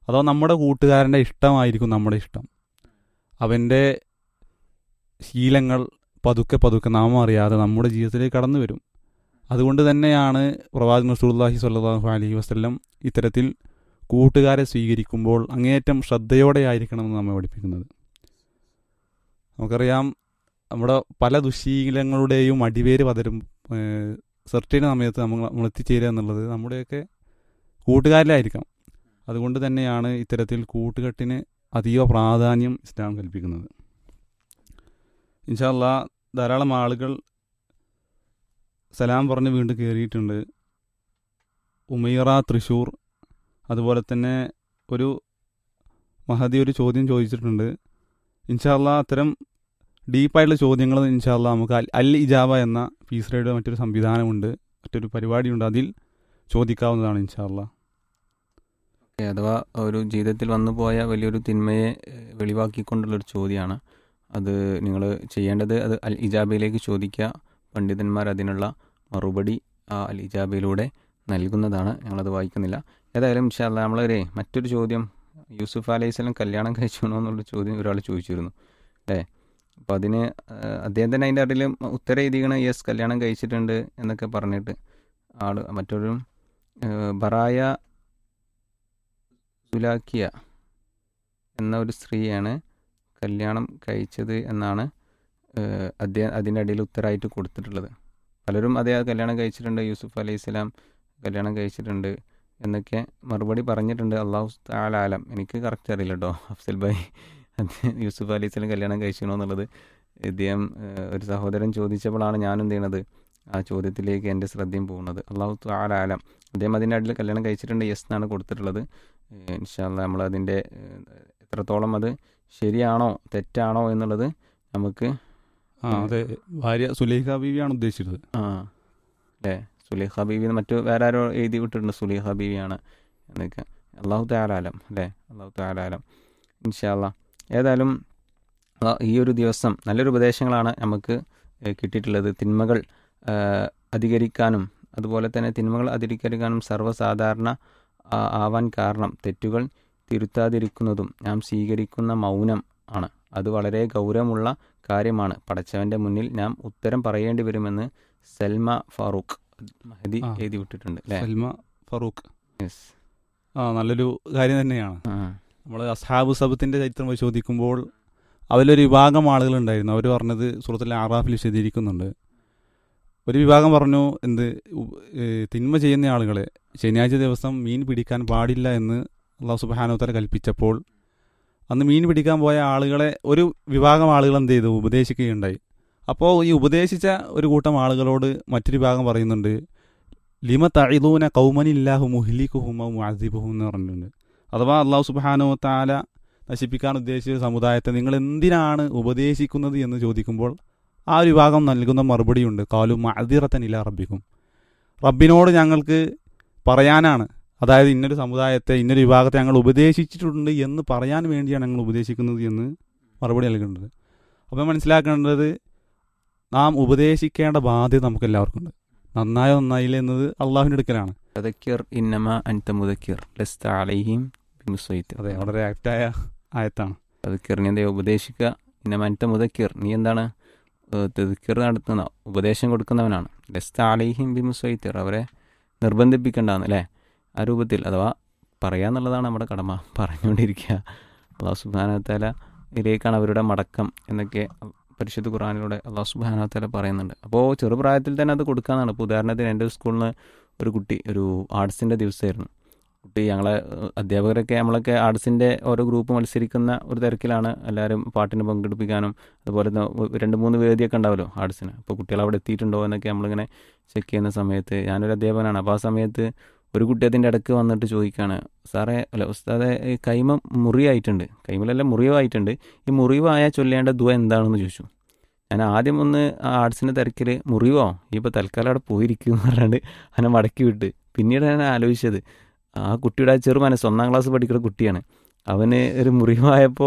അതോ നമ്മുടെ കൂട്ടുകാരൻ്റെ ഇഷ്ടമായിരിക്കും നമ്മുടെ ഇഷ്ടം അവൻ്റെ ശീലങ്ങൾ പതുക്കെ പതുക്കെ നാം അറിയാതെ നമ്മുടെ ജീവിതത്തിലേക്ക് കടന്നു വരും അതുകൊണ്ട് തന്നെയാണ് പ്രവാചകൻ റസൂലുള്ളാഹി സ്വല്ലല്ലാഹു അലൈഹി വസല്ലം ഇത്തരത്തിൽ കൂട്ടുകാരെ സ്വീകരിക്കുമ്പോൾ അങ്ങേയറ്റം ശ്രദ്ധയോടെ ആയിരിക്കണമെന്ന് നമ്മെ പഠിപ്പിക്കുന്നത് നമുക്കറിയാം നമ്മുടെ പല ദുശീലങ്ങളുടെയും അടിവേര് പതരും സെർട്ടൈൻ സമയത്ത് നമ്മൾ നമ്മൾ എത്തിച്ചേരുക എന്നുള്ളത് നമ്മുടെയൊക്കെ കൂട്ടുകാരിലായിരിക്കാം അതുകൊണ്ട് തന്നെയാണ് ഇത്തരത്തിൽ കൂട്ടുകെട്ടിന് അതീവ പ്രാധാന്യം ഇസ്ലാം കൽപ്പിക്കുന്നത് ഇൻഷാല്ല ധാരാളം ആളുകൾ സലാം പറഞ്ഞ് വീണ്ടും കയറിയിട്ടുണ്ട് ഉമൈറ തൃശ്ശൂർ അതുപോലെ തന്നെ ഒരു മഹതി ഒരു ചോദ്യം ചോദിച്ചിട്ടുണ്ട് ഇൻഷാല്ല അത്തരം ഡീപ്പായിട്ടുള്ള ചോദ്യങ്ങൾ ഇൻഷാല്ല നമുക്ക് അൽ അൽ ഇജാബ എന്ന ഫീസ്രയുടെ മറ്റൊരു സംവിധാനമുണ്ട് മറ്റൊരു പരിപാടിയുണ്ട് അതിൽ ചോദിക്കാവുന്നതാണ് ഇൻഷാല്ല ഓക്കെ, അഥവാ ഒരു ജീവിതത്തിൽ വന്നു പോയ വലിയൊരു തിന്മയെ ഏഹ്, വെളിവാക്കിക്കൊണ്ടുള്ളൊരു ചോദ്യമാണ് അത് നിങ്ങൾ ചെയ്യേണ്ടത് അത് അൽ ഇജാബയിലേക്ക് ചോദിക്കുക പണ്ഡിതന്മാർ അതിനുള്ള മറുപടി ആ അൽ ഇജാബയിലൂടെ നൽകുന്നതാണ് ഞങ്ങളത് വായിക്കുന്നില്ല ഏതായാലും ഇൻഷാല്ല നമ്മളൊരു മറ്റൊരു ചോദ്യം യൂസുഫ് അലൈഹി സ്വലം കല്യാണം കഴിച്ചണോ എന്നുള്ള ചോദ്യം ഒരാൾ ചോദിച്ചിരുന്നു അല്ലേ അപ്പോൾ അതിന് ഏഹ്, അദ്ദേഹം തന്നെ അതിൻ്റെ ഇടയിൽ ഉത്തരം എഴുതിക്കണ യെസ് കല്യാണം കഴിച്ചിട്ടുണ്ട് എന്നൊക്കെ പറഞ്ഞിട്ട് ആൾ മറ്റൊരു ഏഹ്, ബറായ സുലാക്കിയ എന്ന ഒരു സ്ത്രീയാണ് കല്യാണം കഴിച്ചത് എന്നാണ് ഏഹ്, അദ്ദേഹം അതിൻ്റെ ഇടയിൽ ഉത്തരമായിട്ട് കൊടുത്തിട്ടുള്ളത് പലരും അതേ കല്യാണം കഴിച്ചിട്ടുണ്ട് യൂസുഫ് അലൈഹി സ്വലാം കല്യാണം കഴിച്ചിട്ടുണ്ട് എന്നൊക്കെ മറുപടി പറഞ്ഞിട്ടുണ്ട് അള്ളാഹു താലാലം എനിക്ക് കറക്റ്റ് അറിയില്ല കേട്ടോ അഫ്സൽ ഭായ് അദ്ദേഹം യൂസുഫ് അലൈഹി സ്വലം കല്യാണം കഴിച്ചണോ എന്നുള്ളത് ഇദ്ദേഹം ഏഹ്, ഒരു സഹോദരൻ ചോദിച്ചപ്പോഴാണ് ഞാൻ എന്ത് ചെയ്യണത് ആ ചോദ്യത്തിലേക്ക് എൻ്റെ ശ്രദ്ധയും പോകുന്നത് അള്ളാഹു താലാലം അദ്ദേഹം അതിൻ്റെ ഇടയിൽ കല്യാണം കഴിച്ചിട്ടുണ്ട് യെസ് എന്നാണ് കൊടുത്തിട്ടുള്ളത് ഇൻഷാല്ല നമ്മൾ അതിൻ്റെ എത്രത്തോളം അത് ശരിയാണോ തെറ്റാണോ എന്നുള്ളത് നമുക്ക് ആ അതെ ഭാര്യ സുലൈഖ ബീവിയാണ് ഉദ്ദേശിച്ചത് ആ അല്ലേ സുലൈഖ ബീവി എന്ന് മറ്റു വേറെ ആരോ എഴുതി വിട്ടിട്ടുണ്ട് സുലൈഖ ബീവിയാണ് എന്നൊക്കെ അള്ളാഹു താലാലം അല്ലേ അള്ളാഹു താലാലം ഇൻഷാല്ല ഏതായാലും ആ, ഈ ഒരു ദിവസം നല്ലൊരു ഉപദേശങ്ങളാണ് നമുക്ക് ഏ, കിട്ടിയിട്ടുള്ളത് തിന്മകൾ ആ, അധികരിക്കാനും അതുപോലെ തന്നെ തിന്മകൾ അധികരിക്കാനും സർവ്വസാധാരണ ആ, ആവാൻ കാരണം തെറ്റുകൾ തിരുത്താതിരിക്കുന്നതും നാം സ്വീകരിക്കുന്ന മൗനം ആണ് അത് വളരെ ഗൗരവമുള്ള കാര്യമാണ് പടച്ചവന്റെ മുന്നിൽ നാം ഉത്തരം പറയേണ്ടി വരുമെന്ന് സൽമ ഫാറൂഖ് മഹദി ആ. എഴുതി വിട്ടിട്ടുണ്ട് അല്ലേ സൽമ ഫറൂഖ് യെസ് ആ നല്ലൊരു കാര്യം തന്നെയാണ് നമ്മൾ അസ്ഹാബ് സബത്തിൻ്റെ ചരിത്രം പരിശോധിക്കുമ്പോൾ അതിലൊരു വിഭാഗം ആളുകളുണ്ടായിരുന്നു അവർ പറഞ്ഞത് സുഹൃത്തിലെ ആറാഫിൽ വിശദീകരിക്കുന്നുണ്ട് ഒരു വിഭാഗം പറഞ്ഞു എന്ത് ഉ- ഏ, തിന്മ ചെയ്യുന്ന ആളുകളെ ശനിയാഴ്ച ദിവസം മീൻ പിടിക്കാൻ പാടില്ല എന്ന് അള്ളാഹു സുബാനോത്തര കൽപ്പിച്ചപ്പോൾ അന്ന് മീൻ പിടിക്കാൻ പോയ ആളുകളെ ഒരു വിഭാഗം ആളുകൾ എന്ത് ചെയ്തു ഉപദേശിക്കുകയുണ്ടായി അപ്പോൾ ഈ ഉപദേശിച്ച ഒരു കൂട്ടം ആളുകളോട് മറ്റൊരു വിഭാഗം പറയുന്നുണ്ട് ലിമ തഴിലൂന കൗമനില്ലാഹു മുഹ്ലിഖുഹും മുഅസിബുഹും എന്ന് പറഞ്ഞിട്ടുണ്ട് അഥവാ അള്ളാഹു സുബാനോ താല നശിപ്പിക്കാൻ ഉദ്ദേശിച്ച ഒരു സമുദായത്തെ നിങ്ങൾ എന്തിനാണ് ഉപദേശിക്കുന്നത് എന്ന് ചോദിക്കുമ്പോൾ ആ ഒരു വിഭാഗം നൽകുന്ന മറുപടിയുണ്ട് കാലു മഅദിറത്തൻ ഇല റബ്ബിക്കും റബ്ബിനോട് ഞങ്ങൾക്ക് പറയാനാണ് അതായത് ഇന്നൊരു സമുദായത്തെ ഇന്നൊരു വിഭാഗത്തെ ഞങ്ങൾ ഉപദേശിച്ചിട്ടുണ്ട് എന്ന് പറയാൻ വേണ്ടിയാണ് ഞങ്ങൾ ഉപദേശിക്കുന്നത് എന്ന് മറുപടി നൽകുന്നത് അപ്പം മനസ്സിലാക്കേണ്ടത് നാം ഉപദേശിക്കേണ്ട ബാധ്യത നമുക്ക് എല്ലാവർക്കും ഉണ്ട് നന്നായോ നന്നായില്ല എന്നത് അള്ളാഹുവിൻ്റെ അടുക്കലാണ് തദക്കിർ ഇന്നമ അൻത മുദക്കിർ ലസ്ത അലൈഹിം ബിമുസൈത്ത് അതെ വളരെ ആക്റ്റായ ആയത്താണ് തദക്കിറിനെ എന്താ ഉപദേശിക്കുക ഇന്നമ അൻത മുദക്കിർ നീ എന്താണ് തദക്കിർ നടത്തുന്ന ഉപദേശം കൊടുക്കുന്നവനാണ് ലസ്ത അലൈഹിം ബിമുസൈത്തിർ അവരെ നിർബന്ധിപ്പിക്കേണ്ടതാണ് അല്ലേ ആ രൂപത്തിൽ അഥവാ പറയാന്നുള്ളതാണ് നമ്മുടെ കടമ പറഞ്ഞുകൊണ്ടിരിക്കുക അള്ളാഹു സുബാനത്താല ഇതിലേക്കാണ് അവരുടെ മടക്കം എന്നൊക്കെ പരിശുദ്ധ ഖുറാനിലൂടെ അള്ളാഹു സുബാനത്താല പറയുന്നുണ്ട് അപ്പോൾ ചെറുപ്രായത്തിൽ തന്നെ അത് കൊടുക്കാന്നാണ് ഇപ്പോൾ ഉദാഹരണത്തിന് എൻ്റെ സ്കൂളിൽ നിന്ന് ഒരു കുട്ടി ഒരു ആർട്സിൻ്റെ ദിവസമായിരുന്നു കുട്ടി ഞങ്ങളെ ഏഹ്, അധ്യാപകരൊക്കെ നമ്മളൊക്കെ ആർട്സിൻ്റെ ഓരോ ഗ്രൂപ്പ് മത്സരിക്കുന്ന ഒരു തിരക്കിലാണ് എല്ലാവരും പാട്ടിന് പങ്കെടുപ്പിക്കാനും അതുപോലെ തന്നെ ഒ- രണ്ട് മൂന്ന് വേദിയൊക്കെ ഉണ്ടാവുമല്ലോ ആർട്സിന് അപ്പോൾ കുട്ടികൾ അവിടെ എത്തിയിട്ടുണ്ടോ എന്നൊക്കെ നമ്മളിങ്ങനെ ചെക്ക് ചെയ്യുന്ന സമയത്ത് ഞാനൊരു അധ്യാപകനാണ് അപ്പോൾ ആ സമയത്ത് ഒരു കുട്ടി അതിൻ്റെ ഇടയ്ക്ക് വന്നിട്ട് ചോദിക്കുകയാണ് സാറേ അല്ല ഉസ്താദെ ഈ കൈമ മുറിയായിട്ടുണ്ട് കൈമലല്ല മുറിവായിട്ടുണ്ട് ഈ മുറിവായ ചൊല്ലേണ്ട ദുവ എന്താണെന്ന് ചോദിച്ചു ഞാൻ ആദ്യം ഒന്ന് ആ ആർട്സിൻ്റെ തിരക്കിൽ മുറിവോ ഈ ഇപ്പോൾ തൽക്കാലം അവിടെ പോയിരിക്കും എന്ന് പറഞ്ഞാണ്ട് അവനെ മടക്കി വിട്ട് പിന്നീട് ഞാൻ ആലോചിച്ചത് ആ കുട്ടിയുടെ ആ ചെറു മനസ്സ് ഒന്നാം ക്ലാസ് പഠിക്കുന്ന കുട്ടിയാണ് അവന് ഒരു മുറിവായപ്പോൾ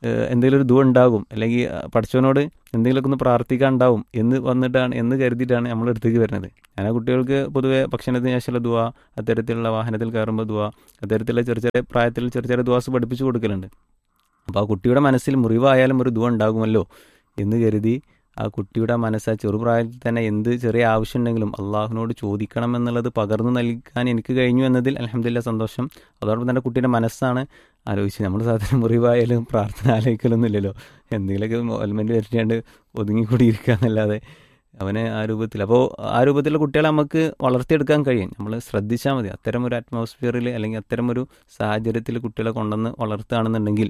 ഏഹ്, എന്തെങ്കിലും ഒരു ദുഃ ഉണ്ടാകും അല്ലെങ്കിൽ ആ, പഠിച്ചവനോട് എന്തെങ്കിലുമൊക്കെ ഒന്ന് പ്രാർത്ഥിക്കാൻ ഉണ്ടാവും എന്ന് വന്നിട്ടാണ് എന്ന് കരുതിയിട്ടാണ് നമ്മൾ അടുത്തേക്ക് വരുന്നത് ഞാൻ ആ കുട്ടികൾക്ക് പൊതുവെ ഭക്ഷണത്തിന് ശേഷമുള്ള ദുവ അത്തരത്തിലുള്ള വാഹനത്തിൽ കയറുമ്പോൾ ദുവ അത്തരത്തിലുള്ള ചെറിയ ചെറിയ പ്രായത്തിൽ ചെറിയ ചെറിയ ദുവാസ് പഠിപ്പിച്ചു കൊടുക്കലുണ്ട് അപ്പോൾ ആ കുട്ടിയുടെ മനസ്സിൽ മുറിവായാലും ഒരു ദുഃഖം ഉണ്ടാകുമല്ലോ എന്ന് കരുതി ആ കുട്ടിയുടെ മനസ്സ് ആ ചെറുപ്രായത്തിൽ തന്നെ എന്ത് ചെറിയ ആവശ്യമുണ്ടെങ്കിലും അള്ളാഹുവിനോട് ചോദിക്കണം എന്നുള്ളത് പകർന്നു നൽകാൻ എനിക്ക് കഴിഞ്ഞു എന്നതിൽ അലഹമില്ല സന്തോഷം അതോടൊപ്പം തന്നെ കുട്ടിയുടെ മനസ്സാണ് ആലോചിച്ച് നമ്മൾ സാധാരണ മുറിവായാലും പ്രാർത്ഥന ആലോചിക്കലൊന്നും ഇല്ലല്ലോ എന്തെങ്കിലുമൊക്കെ ഓൽമെൻറ്റ് വരട്ടിയാണ്ട് ഒതുങ്ങിക്കൂടി ഇരിക്കുക എന്നല്ലാതെ അവനെ ആ രൂപത്തിൽ അപ്പോൾ ആ രൂപത്തിലുള്ള കുട്ടികളെ നമുക്ക് വളർത്തിയെടുക്കാൻ കഴിയും നമ്മൾ ശ്രദ്ധിച്ചാൽ മതി അത്തരം ഒരു അറ്റ്മോസ്ഫിയറിൽ അല്ലെങ്കിൽ അത്തരം ഒരു സാഹചര്യത്തിൽ കുട്ടികളെ കൊണ്ടുവന്ന് വളർത്തുകയാണെന്നുണ്ടെങ്കിൽ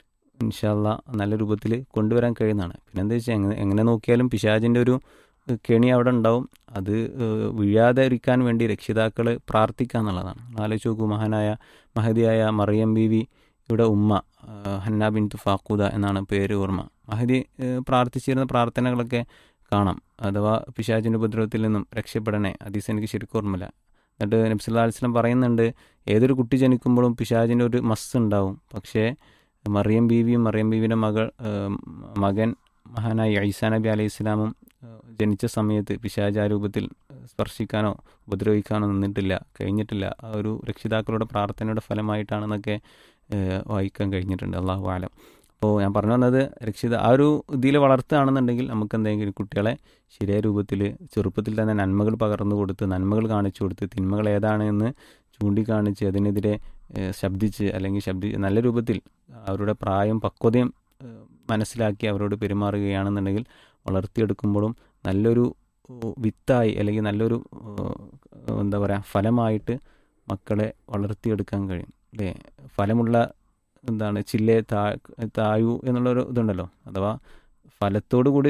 ഇൻഷാല്ല നല്ല രൂപത്തിൽ കൊണ്ടുവരാൻ കഴിയുന്നതാണ് പിന്നെ എന്താ വെച്ചാൽ എങ്ങനെ എങ്ങനെ നോക്കിയാലും പിശാജിൻ്റെ ഒരു കെണി അവിടെ ഉണ്ടാവും അത് ഏഹ്, വീഴാതെ ഇരിക്കാൻ വേണ്ടി രക്ഷിതാക്കൾ പ്രാർത്ഥിക്കുക എന്നുള്ളതാണ് ആലോചിച്ച് നോക്കൂ മഹാനായ മഹതിയായ മറിയം ബീവി ഇവിടെ ഉമ്മ ഏഹ്, ഹന്ന ബിൻ ഫാക്കൂദ എന്നാണ് പേര് ഓർമ്മ മഹദി ഏഹ്, പ്രാർത്ഥിച്ചിരുന്ന പ്രാർത്ഥനകളൊക്കെ കാണാം അഥവാ പിശാചിൻ്റെ ഉപദ്രവത്തിൽ നിന്നും രക്ഷപ്പെടണേ അതീസ് എനിക്ക് ശരിക്കും ഓർമ്മയില്ല എന്നിട്ട് നബ്സുല്ലാ അലിസ്ലം പറയുന്നുണ്ട് ഏതൊരു കുട്ടി ജനിക്കുമ്പോഴും പിശാചിൻ്റെ ഒരു മസ് ഉണ്ടാവും പക്ഷേ മറിയം ബീവിയും മറിയം ബീവിയുടെ മകൾ ഏഹ്, മകൻ മഹാനായ ഐസാ നബി അലൈഹി ഇസ്ലാമും ഏഹ്, ജനിച്ച സമയത്ത് പിശാച രൂപത്തിൽ സ്പർശിക്കാനോ ഉപദ്രവിക്കാനോ നിന്നിട്ടില്ല കഴിഞ്ഞിട്ടില്ല ആ ഒരു രക്ഷിതാക്കളുടെ പ്രാർത്ഥനയുടെ ഫലമായിട്ടാണെന്നൊക്കെ ഏഹ്, വായിക്കാൻ കഴിഞ്ഞിട്ടുണ്ട് അള്ളാഹു ആലം അപ്പോൾ ഞാൻ പറഞ്ഞു വന്നത് രക്ഷിത ആ ഒരു ഇതിൽ വളർത്തുകയാണെന്നുണ്ടെങ്കിൽ നമുക്ക് എന്തെങ്കിലും കുട്ടികളെ ശരിയായ രൂപത്തിൽ ചെറുപ്പത്തിൽ തന്നെ നന്മകൾ പകർന്നു കൊടുത്ത് നന്മകൾ കാണിച്ചു കൊടുത്ത് തിന്മകൾ ഏതാണ് എന്ന് ചൂണ്ടിക്കാണിച്ച് അതിനെതിരെ ഏഹ്, ശബ്ദിച്ച് അല്ലെങ്കിൽ ശബ്ദി നല്ല രൂപത്തിൽ അവരുടെ പ്രായം പക്വതയും ഏഹ്, മനസ്സിലാക്കി അവരോട് പെരുമാറുകയാണെന്നുണ്ടെങ്കിൽ വളർത്തിയെടുക്കുമ്പോഴും നല്ലൊരു ഏഹ്, വിത്തായി അല്ലെങ്കിൽ നല്ലൊരു ഏഹ്, എന്താ പറയുക ഫലമായിട്ട് മക്കളെ വളർത്തിയെടുക്കാൻ കഴിയും അല്ലേ ഫലമുള്ള എന്താണ് ചില്ലേ താ തായു എന്നുള്ളൊരു ഇതുണ്ടല്ലോ അഥവാ ഫലത്തോടു കൂടി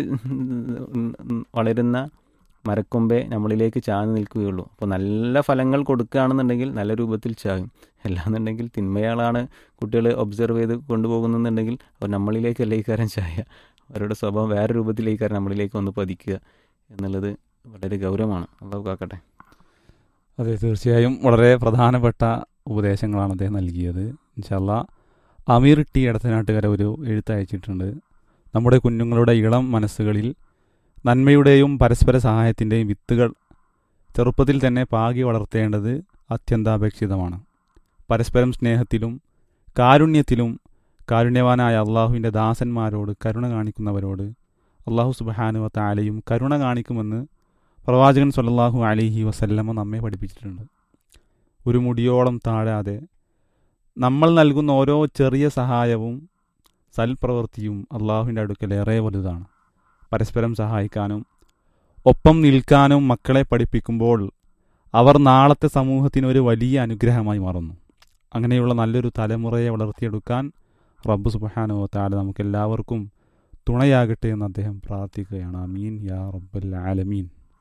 വളരുന്ന മരക്കൊമ്പേ നമ്മളിലേക്ക് ചാഞ്ഞു നിൽക്കുകയുള്ളൂ അപ്പോൾ നല്ല ഫലങ്ങൾ കൊടുക്കുകയാണെന്നുണ്ടെങ്കിൽ നല്ല രൂപത്തിൽ ചായും അല്ലാന്നുണ്ടെങ്കിൽ തിന്മയാളാണ് കുട്ടികൾ ഒബ്സർവ് ചെയ്ത് കൊണ്ടുപോകുന്നുണ്ടെങ്കിൽ അവർ നമ്മളിലേക്കല്ല ഈ കാര്യം ചായ അവരുടെ സ്വഭാവം വേറെ രൂപത്തിലേക്ക് കാര്യം നമ്മളിലേക്ക് വന്ന് പതിക്കുക എന്നുള്ളത് വളരെ ഗൗരവമാണ് അള്ളാഹു കാക്കട്ടെ അതെ തീർച്ചയായും വളരെ പ്രധാനപ്പെട്ട ഉപദേശങ്ങളാണ് അദ്ദേഹം നൽകിയത് ഇൻഷല്ല അമീർ ടി എടത്തനാട്ടുകാര ഒരു എഴുത്ത് അയച്ചിട്ടുണ്ട് നമ്മുടെ കുഞ്ഞുങ്ങളുടെ ഇളം മനസ്സുകളിൽ നന്മയുടെയും പരസ്പര സഹായത്തിൻ്റെയും വിത്തുകൾ ചെറുപ്പത്തിൽ തന്നെ പാകി വളർത്തേണ്ടത് അത്യന്താപേക്ഷിതമാണ് പരസ്പരം സ്നേഹത്തിലും കാരുണ്യത്തിലും കാരുണ്യവാനായ അള്ളാഹുവിൻ്റെ ദാസന്മാരോട് കരുണ കാണിക്കുന്നവരോട് അള്ളാഹു സുബാനുവ താലയും കരുണ കാണിക്കുമെന്ന് പ്രവാചകൻ സല്ലല്ലാഹു അലൈഹി വസല്ലമ നമ്മെ പഠിപ്പിച്ചിട്ടുണ്ട് ഒരു മുടിയോളം താഴാതെ നമ്മൾ നൽകുന്ന ഓരോ ചെറിയ സഹായവും സൽപ്രവൃത്തിയും അള്ളാഹുവിൻ്റെ അടുക്കൽ ഏറെ വലുതാണ് പരസ്പരം സഹായിക്കാനും ഒപ്പം നിൽക്കാനും മക്കളെ പഠിപ്പിക്കുമ്പോൾ അവർ നാളത്തെ സമൂഹത്തിന് ഒരു വലിയ അനുഗ്രഹമായി മാറുന്നു അങ്ങനെയുള്ള നല്ലൊരു തലമുറയെ വളർത്തിയെടുക്കാൻ റബ്ബ് സുബഹാനോ താല നമുക്ക് എല്ലാവർക്കും തുണയാകട്ടെ എന്ന് അദ്ദേഹം പ്രാർത്ഥിക്കുകയാണ് അമീൻ യാ റബ്ബൽ ആലമീൻ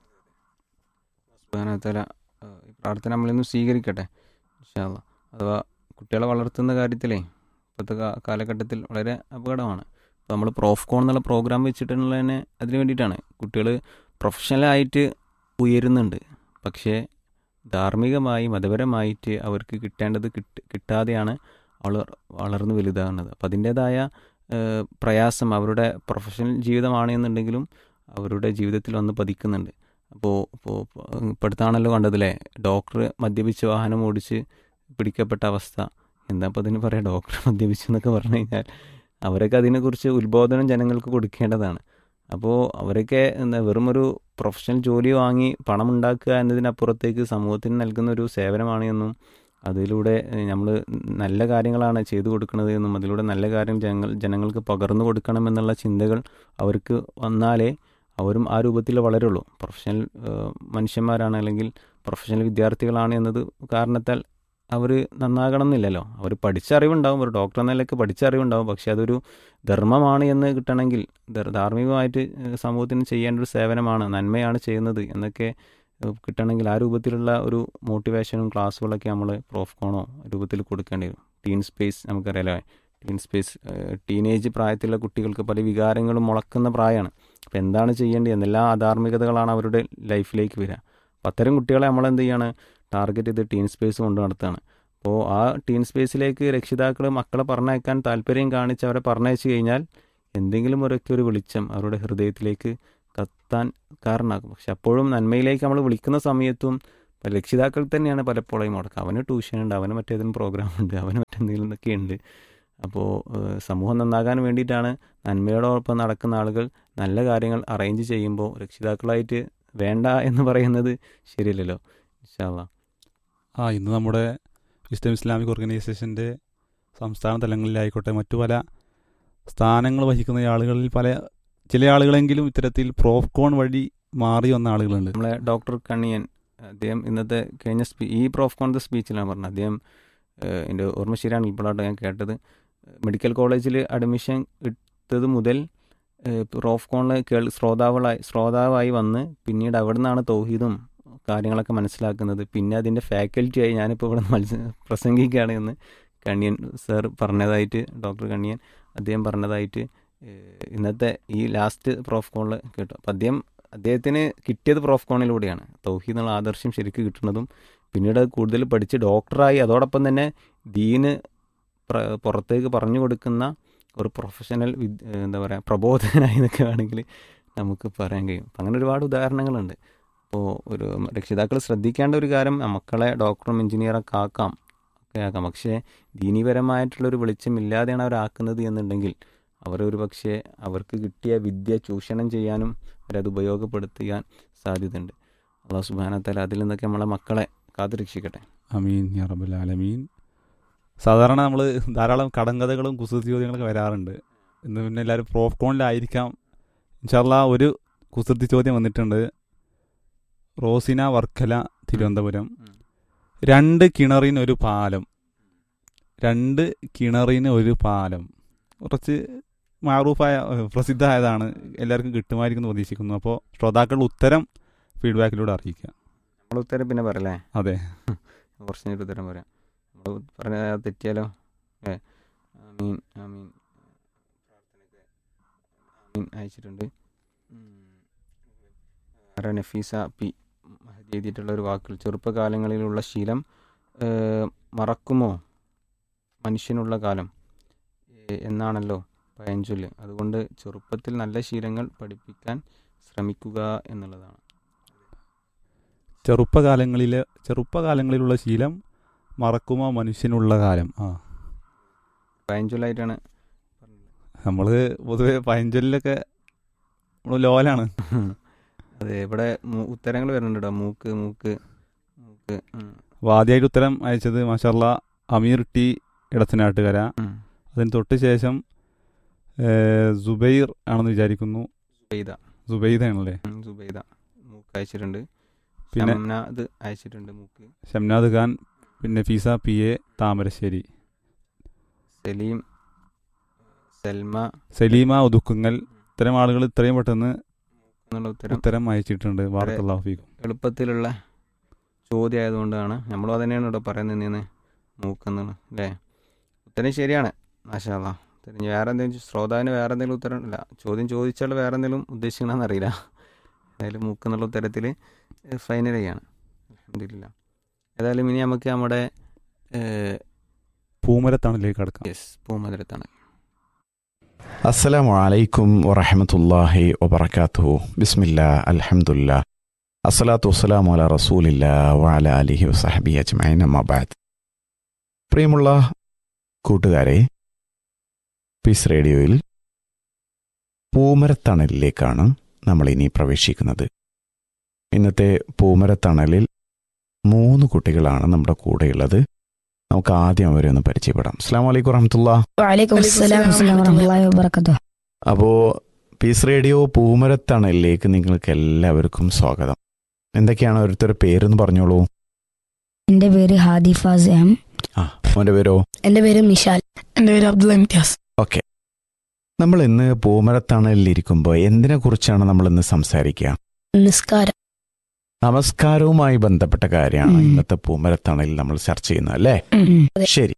സുബാനത്തല ഈ പ്രാർത്ഥന നമ്മളിന്ന് സ്വീകരിക്കട്ടെ ഇൻഷാല്ല അഥവാ കുട്ടികളെ വളർത്തുന്ന കാര്യത്തിലേ ഇപ്പോഴത്തെ കാ- കാലഘട്ടത്തിൽ വളരെ അപകടമാണ് ഇപ്പോൾ നമ്മൾ പ്രോഫ്കോൺ എന്നുള്ള പ്രോഗ്രാം വെച്ചിട്ടുള്ള തന്നെ അതിന് വേണ്ടിയിട്ടാണ് കുട്ടികൾ പ്രൊഫഷണലായിട്ട് ഉയരുന്നുണ്ട് പക്ഷേ ധാർമ്മികമായി മതപരമായിട്ട് അവർക്ക് കിട്ടേണ്ടത് കിട്ട് കിട്ടാതെയാണ് വളർ വളർന്നു വലുതാകുന്നത് അപ്പം അതിൻ്റേതായ ഏഹ്, പ്രയാസം അവരുടെ പ്രൊഫഷണൽ ജീവിതമാണ് എന്നുണ്ടെങ്കിലും അവരുടെ ജീവിതത്തിൽ വന്ന് പതിക്കുന്നുണ്ട് അപ്പോൾ ഇപ്പോൾ ഇപ്പോഴത്താണല്ലോ കണ്ടതില്ലേ ഡോക്ടർ മദ്യപിച്ച് വാഹനം ഓടിച്ച് പിടിക്കപ്പെട്ട അവസ്ഥ എന്താ അപ്പോൾ അതിന് പറയാം ഡോക്ടർ മദ്യപിച്ചു എന്നൊക്കെ പറഞ്ഞു കഴിഞ്ഞാൽ അവരൊക്കെ അതിനെക്കുറിച്ച് ഉത്ബോധനം ജനങ്ങൾക്ക് കൊടുക്കേണ്ടതാണ് അപ്പോൾ അവരൊക്കെ എന്താ വെറും ഒരു പ്രൊഫഷണൽ ജോലി വാങ്ങി പണം ഉണ്ടാക്കുക എന്നതിനപ്പുറത്തേക്ക് സമൂഹത്തിന് നൽകുന്ന ഒരു സേവനമാണ് എന്നും അതിലൂടെ നമ്മൾ നല്ല കാര്യങ്ങളാണ് ചെയ്തു കൊടുക്കുന്നത് എന്നും അതിലൂടെ നല്ല കാര്യം ജനങ്ങൾ ജനങ്ങൾക്ക് പകർന്നു കൊടുക്കണം എന്നുള്ള ചിന്തകൾ അവർക്ക് വന്നാലേ അവരും ആ രൂപത്തിൽ വളരുള്ളൂ പ്രൊഫഷണൽ ഏഹ്, മനുഷ്യന്മാരാണ് അല്ലെങ്കിൽ പ്രൊഫഷണൽ വിദ്യാർത്ഥികളാണ് എന്നത് കാരണത്താൽ അവർ നന്നാകണം എന്നില്ലല്ലോ അവർ പഠിച്ച അറിവുണ്ടാവും ഒരു ഡോക്ടർ എന്ന നിലയ്ക്ക് പഠിച്ച അറിവുണ്ടാവും പക്ഷെ അതൊരു ധർമ്മമാണ് എന്ന് കിട്ടണമെങ്കിൽ ധർ- ധാർമ്മികമായിട്ട് ഏഹ്, സമൂഹത്തിന് ചെയ്യേണ്ട ഒരു സേവനമാണ് നന്മയാണ് ചെയ്യുന്നത് എന്നൊക്കെ ഏഹ്, കിട്ടണമെങ്കിൽ ആ രൂപത്തിലുള്ള ഒരു മോട്ടിവേഷനും ക്ലാസ്സുകളൊക്കെ നമ്മൾ പ്രോഫ്കോണോ രൂപത്തിൽ കൊടുക്കേണ്ടി വരും ടീൻ സ്പേസ് നമുക്കറിയാലോ ടീൻ സ്പേസ് ടീനേജ് പ്രായത്തിലുള്ള കുട്ടികൾക്ക് പല വികാരങ്ങളും മുളക്കുന്ന പ്രായമാണ് അപ്പോൾ എന്താണ് ചെയ്യേണ്ടത് എന്തെല്ലാം അധാർമികതകളാണ് അവരുടെ ലൈഫിലേക്ക് വരിക അപ്പോൾ അത്തരം കുട്ടികളെ നമ്മൾ എന്ത് ചെയ്യാണ് ടാർഗറ്റ് ചെയ്ത് ടീൻ സ്പേസ് കൊണ്ട് നടത്തുകയാണ് അപ്പോൾ ആ ടീൻ സ്പേസിലേക്ക് രക്ഷിതാക്കൾ മക്കളെ പറഞ്ഞയക്കാൻ താല്പര്യം കാണിച്ച് അവരെ പറഞ്ഞയച്ചു കഴിഞ്ഞാൽ എന്തെങ്കിലും ഒരൊക്കെ ഒരു വെളിച്ചം അവരുടെ ഹൃദയത്തിലേക്ക് കത്താൻ കാരണമാകും പക്ഷെ അപ്പോഴും നന്മയിലേക്ക് നമ്മൾ വിളിക്കുന്ന സമയത്തും ഇപ്പം രക്ഷിതാക്കൾ തന്നെയാണ് പലപ്പോഴും മുടക്കുക അവന് ട്യൂഷൻ ഉണ്ട് അവന് മറ്റേതെങ്കിലും പ്രോഗ്രാം ഉണ്ട് അവന് മറ്റെന്തെങ്കിലും ഒക്കെ ഉണ്ട് അപ്പോൾ ഏഹ്, സമൂഹം നന്നാകാൻ വേണ്ടിയിട്ടാണ് നന്മയോടൊപ്പം നടക്കുന്ന ആളുകൾ നല്ല കാര്യങ്ങൾ അറേഞ്ച് ചെയ്യുമ്പോൾ രക്ഷിതാക്കളായിട്ട് വേണ്ട എന്ന് പറയുന്നത് ശരിയല്ലല്ലോ ഇൻഷാല്ലാ ആ ഇന്ന് നമ്മുടെ ഇസ്ലാം ഇസ്ലാമിക് ഓർഗനൈസേഷൻ്റെ സംസ്ഥാന തലങ്ങളിലായിക്കോട്ടെ മറ്റു പല സ്ഥാനങ്ങൾ വഹിക്കുന്ന ആളുകളിൽ പല ചില ആളുകളെങ്കിലും ഇത്തരത്തിൽ പ്രോഫ്കോൺ വഴി മാറി വന്ന ആളുകളുണ്ട് നമ്മളെ ഡോക്ടർ കണിയൻ അദ്ദേഹം ഇന്നത്തെ കഴിഞ്ഞ സ്പീ ഈ പ്രോഫ് കോണിൻ്റെ സ്പീച്ചിലാണ് പറഞ്ഞത് അദ്ദേഹം ഏഹ്, എൻ്റെ ഓർമ്മ ശരിയാണ് ഇപ്പോഴാണ് ഞാൻ കേട്ടത് മെഡിക്കൽ കോളേജിൽ അഡ്മിഷൻ എടുത്തത് മുതൽ ഏഹ്, പ്രോഫ് കോണിൽ കേൾ ശ്രോതാവുകളായി ശ്രോതാവായി വന്ന് പിന്നീട് അവിടെ നിന്നാണ് തൗഹീദും കാര്യങ്ങളൊക്കെ മനസ്സിലാക്കുന്നത് പിന്നെ അതിൻ്റെ ഫാക്കൽറ്റിയായി ഞാനിപ്പോൾ ഇവിടെ മത്സ പ്രസംഗിക്കുകയാണ് എന്ന് കണിയൻ സാർ പറഞ്ഞതായിട്ട് ഡോക്ടർ കണിയൻ അദ്ദേഹം പറഞ്ഞതായിട്ട് ഏഹ്, ഇന്നത്തെ ഈ ലാസ്റ്റ് പ്രോഫ് കോണിൽ കേട്ടു അപ്പം അദ്ദേഹം അദ്ദേഹത്തിന് കിട്ടിയത് പ്രോഫ് കോണിലൂടെയാണ് തൗഹീദ് എന്നുള്ള ആദർശം ശരിക്കും കിട്ടുന്നതും പിന്നീട് അത് കൂടുതൽ പഠിച്ച് ഡോക്ടറായി അതോടൊപ്പം തന്നെ ദീന് പ്ര- പുറത്തേക്ക് പറഞ്ഞു കൊടുക്കുന്ന ഒരു പ്രൊഫഷണൽ വിദ് എന്താ പറയുക പ്രബോധകനായി എന്നൊക്കെ വേണമെങ്കിൽ നമുക്ക് പറയാൻ കഴിയും അപ്പം അങ്ങനെ ഒരുപാട് ഉദാഹരണങ്ങളുണ്ട് അപ്പോൾ ഒരു രക്ഷിതാക്കൾ ശ്രദ്ധിക്കേണ്ട ഒരു കാര്യം മക്കളെ ഡോക്ടറും എഞ്ചിനീയറൊക്കെ ആക്കാം ഒക്കെ ആക്കാം പക്ഷേ ദീനീപരമായിട്ടുള്ളൊരു വെളിച്ചം ഇല്ലാതെയാണ് അവരാക്കുന്നത് എന്നുണ്ടെങ്കിൽ അവർ ഒരു പക്ഷേ അവർക്ക് കിട്ടിയ വിദ്യ ചൂഷണം ചെയ്യാനും അവരത് ഉപയോഗപ്പെടുത്താൻ സാധ്യതയുണ്ട് അള്ളാഹു സുബാനത്താല അതിൽ നിന്നൊക്കെ നമ്മളെ മക്കളെ കാത്തുരക്ഷിക്കട്ടെ അമീൻ യാ റബ്ബൽ ആലമീൻ സാധാരണ നമ്മൾ ധാരാളം കടങ്കഥകളും കുസൃതി ചോദ്യങ്ങളൊക്കെ വരാറുണ്ട് ഇന്ന് പിന്നെ എല്ലാവരും പ്രോഫ്കോണിലായിരിക്കാം ഇൻഷാല്ല ഒരു കുസൃതി ചോദ്യം വന്നിട്ടുണ്ട് റോസിന വർക്കല തിരുവനന്തപുരം രണ്ട് കിണറിന് ഒരു പാലം രണ്ട് കിണറിന് ഒരു പാലം കുറച്ച് മാറൂഫായ ഏഹ്, പ്രസിദ്ധമായതാണ് എല്ലാവർക്കും കിട്ടുമായിരിക്കും എന്ന് പ്രതീക്ഷിക്കുന്നു അപ്പോൾ ശ്രോതാക്കളുടെ ഉത്തരം ഫീഡ്ബാക്കിലൂടെ അറിയിക്കുക നമ്മൾ ഉത്തരം പിന്നെ പറയല്ലേ അതെ കുറച്ച് നേരം ഉത്തരം പറയാം നമ്മൾ പറഞ്ഞ തെറ്റിയാലോ ഏ ആമീൻ ആമീൻ പ്രാർത്ഥനയ്ക്ക് ആമീൻ അയച്ചിട്ടുണ്ട് ഉം. വേറെ നഫീസ പി മഹദി എഴുതിയിട്ടുള്ള ഒരു വാക്കുകൾ ചെറുപ്പകാലങ്ങളിലുള്ള ശീലം ഏ, മറക്കുമോ മനുഷ്യനുള്ള കാലം ഏ, എന്നാണല്ലോ പഴഞ്ചൊല്ല് അതുകൊണ്ട് ചെറുപ്പത്തിൽ നല്ല ശീലങ്ങൾ പഠിപ്പിക്കാൻ ശ്രമിക്കുക എന്നുള്ളതാണ് ചെറുപ്പകാലങ്ങളിലെ ചെറുപ്പകാലങ്ങളിലുള്ള ശീലം മറക്കുമോ മനുഷ്യനുള്ള കാലം ആ പഴഞ്ചൊല്ലായിട്ടാണ് നമ്മൾ പൊതുവെ പഴഞ്ചൊല്ലിലൊക്കെ നമ്മൾ ലോലാണ് അതെ ഇവിടെ മൂ- ഉത്തരങ്ങൾ വരുന്നുണ്ട് കേട്ടോ മൂക്ക് മൂക്ക് മൂക്ക് ഉം, അപ്പോൾ ആദ്യമായിട്ട് ഉത്തരം അയച്ചത് മാഷല്ല അമീർ ടി ഇടത്തനാട്ടുകര ഉം. അതിന് തൊട്ട് ശേഷം ഏഹ്, സുബൈർ ആണെന്ന് വിചാരിക്കുന്നു സുബൈദ സുബൈദയാണല്ലേ ഉം, സുബൈദ മൂക്ക് അയച്ചിട്ടുണ്ട് പിന്നെ ഷംനാദ് അയച്ചിട്ടുണ്ട് മൂക്ക് ഷംനാദ് ഖാൻ പിന്നെ ഫീസ പി എ താമരശ്ശേരി സലീം സൽമ സലീമ ഒതുക്കുങ്ങൽ ഇത്തരം ആളുകൾ ഇത്രയും പെട്ടെന്ന് എന്നുള്ള ഉത്തരം ഉത്തരം അയച്ചിട്ടുണ്ട് വാർത്തല്ലാഹു ഫീക്കും എളുപ്പത്തിലുള്ള ചോദ്യം ആയതുകൊണ്ടാണ് നമ്മളും അതന്നെയാണ് ഇവിടെ പറയുന്നത് നിന്ന് മൂക്കെന്നാണ് അല്ലേ ഉത്തരം ശരിയാണ് മാഷാല്ല ഉത്തരം ഇനി വേറെ എന്തെങ്കിലും ശ്രോതാവിന് വേറെ എന്തെങ്കിലും ഉത്തരം ഇല്ല ചോദ്യം ചോദിച്ചാൽ വേറെ എന്തെങ്കിലും ഉദ്ദേശിക്കണമെന്ന് അറിയില്ല ഏതായാലും മൂക്കെന്നുള്ള ഉത്തരത്തിൽ ഫൈനൽ ചെയ്യാണ് അലഹമില്ല ഏതായാലും ഇനി നമുക്ക് നമ്മുടെ പൂമരത്തണലിലേക്ക് കടക്കാം യെസ് പൂമധുരത്താണ് السلام عليكم ورحمة الله وبركاته بسم الله الحمد لله الصلاة والسلام على رسول الله وعلى آله وصحبه أجمعين أما بعد പ്രിയമുള്ള കൂട്ടുകാരെ പീസ് റേഡിയോയിൽ പൂമരത്തണലിലേക്കാണ് നമ്മൾ ഇനി പ്രവേശിക്കുന്നത് ഇന്നത്തെ പൂമരത്തണലിൽ മൂന്ന് കുട്ടികളാണ് നമ്മുടെ കൂടെയുള്ളത് നമുക്ക് ആദ്യം അവരെ ഒന്ന് പരിചയപ്പെടാം അസ്സാം വലൈക്കും വറഹമത്തുള്ള വലൈക്കും അസ്സലാം വറഹ്മത്തുള്ളാഹി വബറകാതുഹു അപ്പോൾ പീസ് റേഡിയോ പൂമരത്തണലിലേക്ക് നിങ്ങൾക്ക് എല്ലാവർക്കും സ്വാഗതം എന്തൊക്കെയാണ് ഓരോരുത്തരുടെ പേരെന്ന് പറഞ്ഞോളൂ എൻ്റെ പേര് ഹാദി ഫാസ് എം ആ മോൻ്റെ പേരോ എൻ്റെ പേര് മിഷാൽ എൻ്റെ പേര് അബ്ദുൽ ഇംതിയാസ് നമ്മൾ ഇന്ന് പൂമരത്തണലിൽ ഇരിക്കുമ്പോൾ എന്തിനെ കുറിച്ചാണ് നമ്മൾ ഇന്ന് സംസാരിക്കുക നിസ്കാരം നമസ്കാരവുമായി ബന്ധപ്പെട്ട കാര്യമാണ് ഉം. ഇന്നത്തെ പൂമരത്തണലിൽ നമ്മൾ ചർച്ച ചെയ്യുന്നത് അല്ലേ ഉം. അതെ. ശരി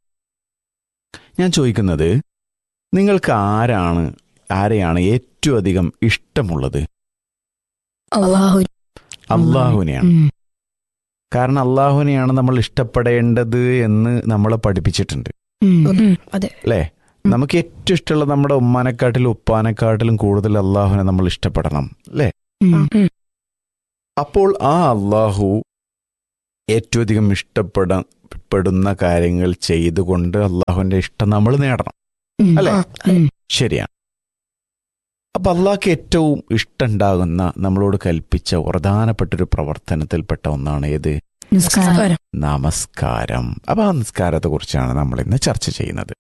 ഞാൻ ചോദിക്കുന്നത് നിങ്ങൾക്ക് ആരാണ് ആരെയാണ് ഏറ്റവും അധികം ഇഷ്ടമുള്ളത് അള്ളാഹു അള്ളാഹുവിനെയാണ് ഉം. കാരണം അള്ളാഹുവിനെയാണ് നമ്മൾ ഇഷ്ടപ്പെടേണ്ടത് എന്ന് നമ്മളെ പഠിപ്പിച്ചിട്ടുണ്ട് ഉം. ഉം, അതെ അല്ലേ ഉം. നമുക്ക് ഏറ്റവും ഇഷ്ടമുള്ള നമ്മുടെ ഉമ്മാനെക്കാട്ടിലും ഉപ്പാനെക്കാട്ടിലും കൂടുതൽ അള്ളാഹുവിനെ നമ്മൾ ഇഷ്ടപ്പെടണം അല്ലേ ഉം. ഉം. അപ്പോൾ ആ അള്ളാഹു ഏറ്റവും അധികം ഇഷ്ടപ്പെടപ്പെടുന്ന കാര്യങ്ങൾ ചെയ്തുകൊണ്ട് അള്ളാഹുവിന്റെ ഇഷ്ടം നമ്മൾ നേടണം ഉം. അല്ലേ? ആ, ഉം. ശരിയാണ് അപ്പൊ അള്ളാഹ്ക്ക് ഏറ്റവും ഇഷ്ടമുണ്ടാകുന്ന നമ്മളോട് കൽപ്പിച്ച പ്രധാനപ്പെട്ടൊരു പ്രവർത്തനത്തിൽപ്പെട്ട ഒന്നാണ് ഏത് നിസ്കാരം നമസ്കാരം നമസ്കാരം അപ്പൊ ആ നമസ്കാരത്തെ കുറിച്ചാണ് നമ്മൾ ഇന്ന് ചർച്ച ചെയ്യുന്നത്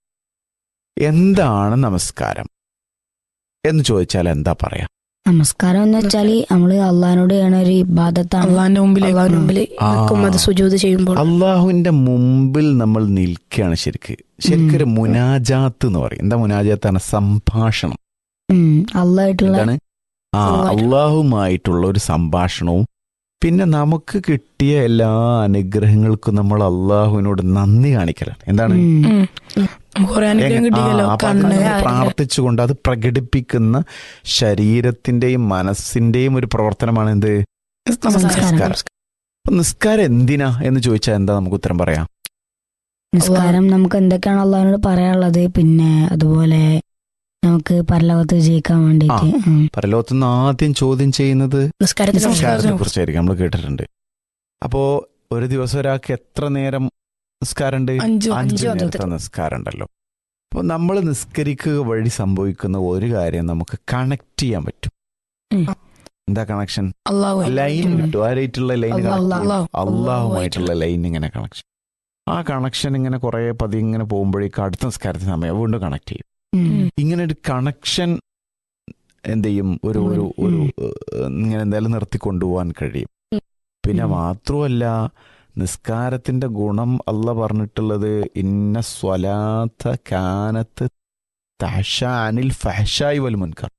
എന്താണ് നമസ്കാരം എന്ന് ചോദിച്ചാൽ എന്താ പറയാ നമസ്കാരം എന്ന് വെച്ചാല് നമ്മള് അള്ളഹാനോട് ചെയ്യണ ഒരു ഇബാദത്താണ് അള്ളാന്റെ മുമ്പിൽ അള്ളാഹുവിന്റെ മുമ്പിൽ ആ. നിൽക്കും അത് സുജൂത് ചെയ്യുമ്പോൾ അള്ളാഹുവിന്റെ മുമ്പിൽ നമ്മൾ നിൽക്കുകയാണ് ശരിക്ക് ശരിക്കൊരു മുനാജാത്ത് എന്ന് പറയും എന്താ മുനാജാത്താണ് സംഭാഷണം ഉം. അള്ളായിട്ടുള്ള എന്താണ് ആ അള്ളാഹ്. അള്ളാഹുമായിട്ടുള്ള ഒരു സംഭാഷണവും പിന്നെ നമുക്ക് കിട്ടിയ എല്ലാ അനുഗ്രഹങ്ങൾക്കും നമ്മൾ അള്ളാഹുവിനോട് നന്ദി കാണിക്കലാണ് എന്താണ് ഉം. ഉം. നമുക്ക് കുറെ അനുഗ്രഹം എങ്ങ- കിട്ടിയല്ലോ ആ, അപ്പൊ കണ്ണ് അങ്ങനെ കാല്. പ്രാർത്ഥിച്ചുകൊണ്ട് അത് പ്രകടിപ്പിക്കുന്ന ശരീരത്തിന്റെയും മനസ്സിന്റെയും ഒരു പ്രവർത്തനമാണ് എന്ത് നമസ്കാരം അപ്പൊ നിസ്കാരം എന്തിനാ എന്ന് ചോദിച്ചാൽ എന്താ നമുക്ക് ഉത്തരം പറയാം നിസ്കാരം നമുക്ക് എന്തൊക്കെയാണ് അള്ളഹാനോട് പറയാനുള്ളത് പിന്നെ അതുപോലെ നമുക്ക് പരലോകത്ത് വിജയിക്കാൻ വേണ്ടിയിട്ട് ഉം. പരലോകത്തുനിന്ന് ആദ്യം ചോദ്യം ചെയ്യുന്നത് നിസ്കാരത്തിന് നിസ്കാരത്തെ നമസ്കാരം കുറിച്ചായിരിക്കും നമ്മൾ കേട്ടിട്ടുണ്ട് അപ്പോ ഒരു ദിവസം ഒരാൾക്ക് എത്ര നേരം നിസ്കാരമുണ്ട് അഞ്ചു അഞ്ചു അഞ്ചു നേരത്തെ നിസ്കാരം ഉണ്ടല്ലോ അപ്പോൾ നമ്മൾ നിസ്കരിക്കുക വഴി സംഭവിക്കുന്ന ഒരു കാര്യം നമുക്ക് കണക്ട് ചെയ്യാൻ പറ്റും ഉം. എന്താ കണക്ഷൻ അള്ളാഹു ലൈൻ കിട്ടും ആരായിട്ടുള്ള ലൈൻ അള്ളാഹ്, അള്ളാഹ്. അള്ളാഹുമായിട്ടുള്ള ലൈൻ ഇങ്ങനെ കണക്ഷൻ ആ കണക്ഷൻ ഇങ്ങനെ കുറെ പതി ഇങ്ങനെ പോകുമ്പോഴേക്കും അടുത്ത നിസ്കാരത്തിന് സമയം വീണ്ടും കണക്ട് ചെയ്യും ഉം. ഇങ്ങനെ ഒരു കണക്ഷൻ എന്ത് ചെയ്യും ഒരു ഒരു ഒരു ഏഹ്, ഇങ്ങനെ നിലനിർത്തി കൊണ്ടുപോകാൻ കഴിയും ഉം. പിന്നെ ഉം. മാത്രമല്ല നിസ്കാരത്തിന്റെ ഗുണം അല്ല പറഞ്ഞിട്ടുള്ളത് ഇന്ന സ്വലാത്ത കാനത്ത് തഹഷ അനിൽ ഫഹഷായി വൽ മുൻകർ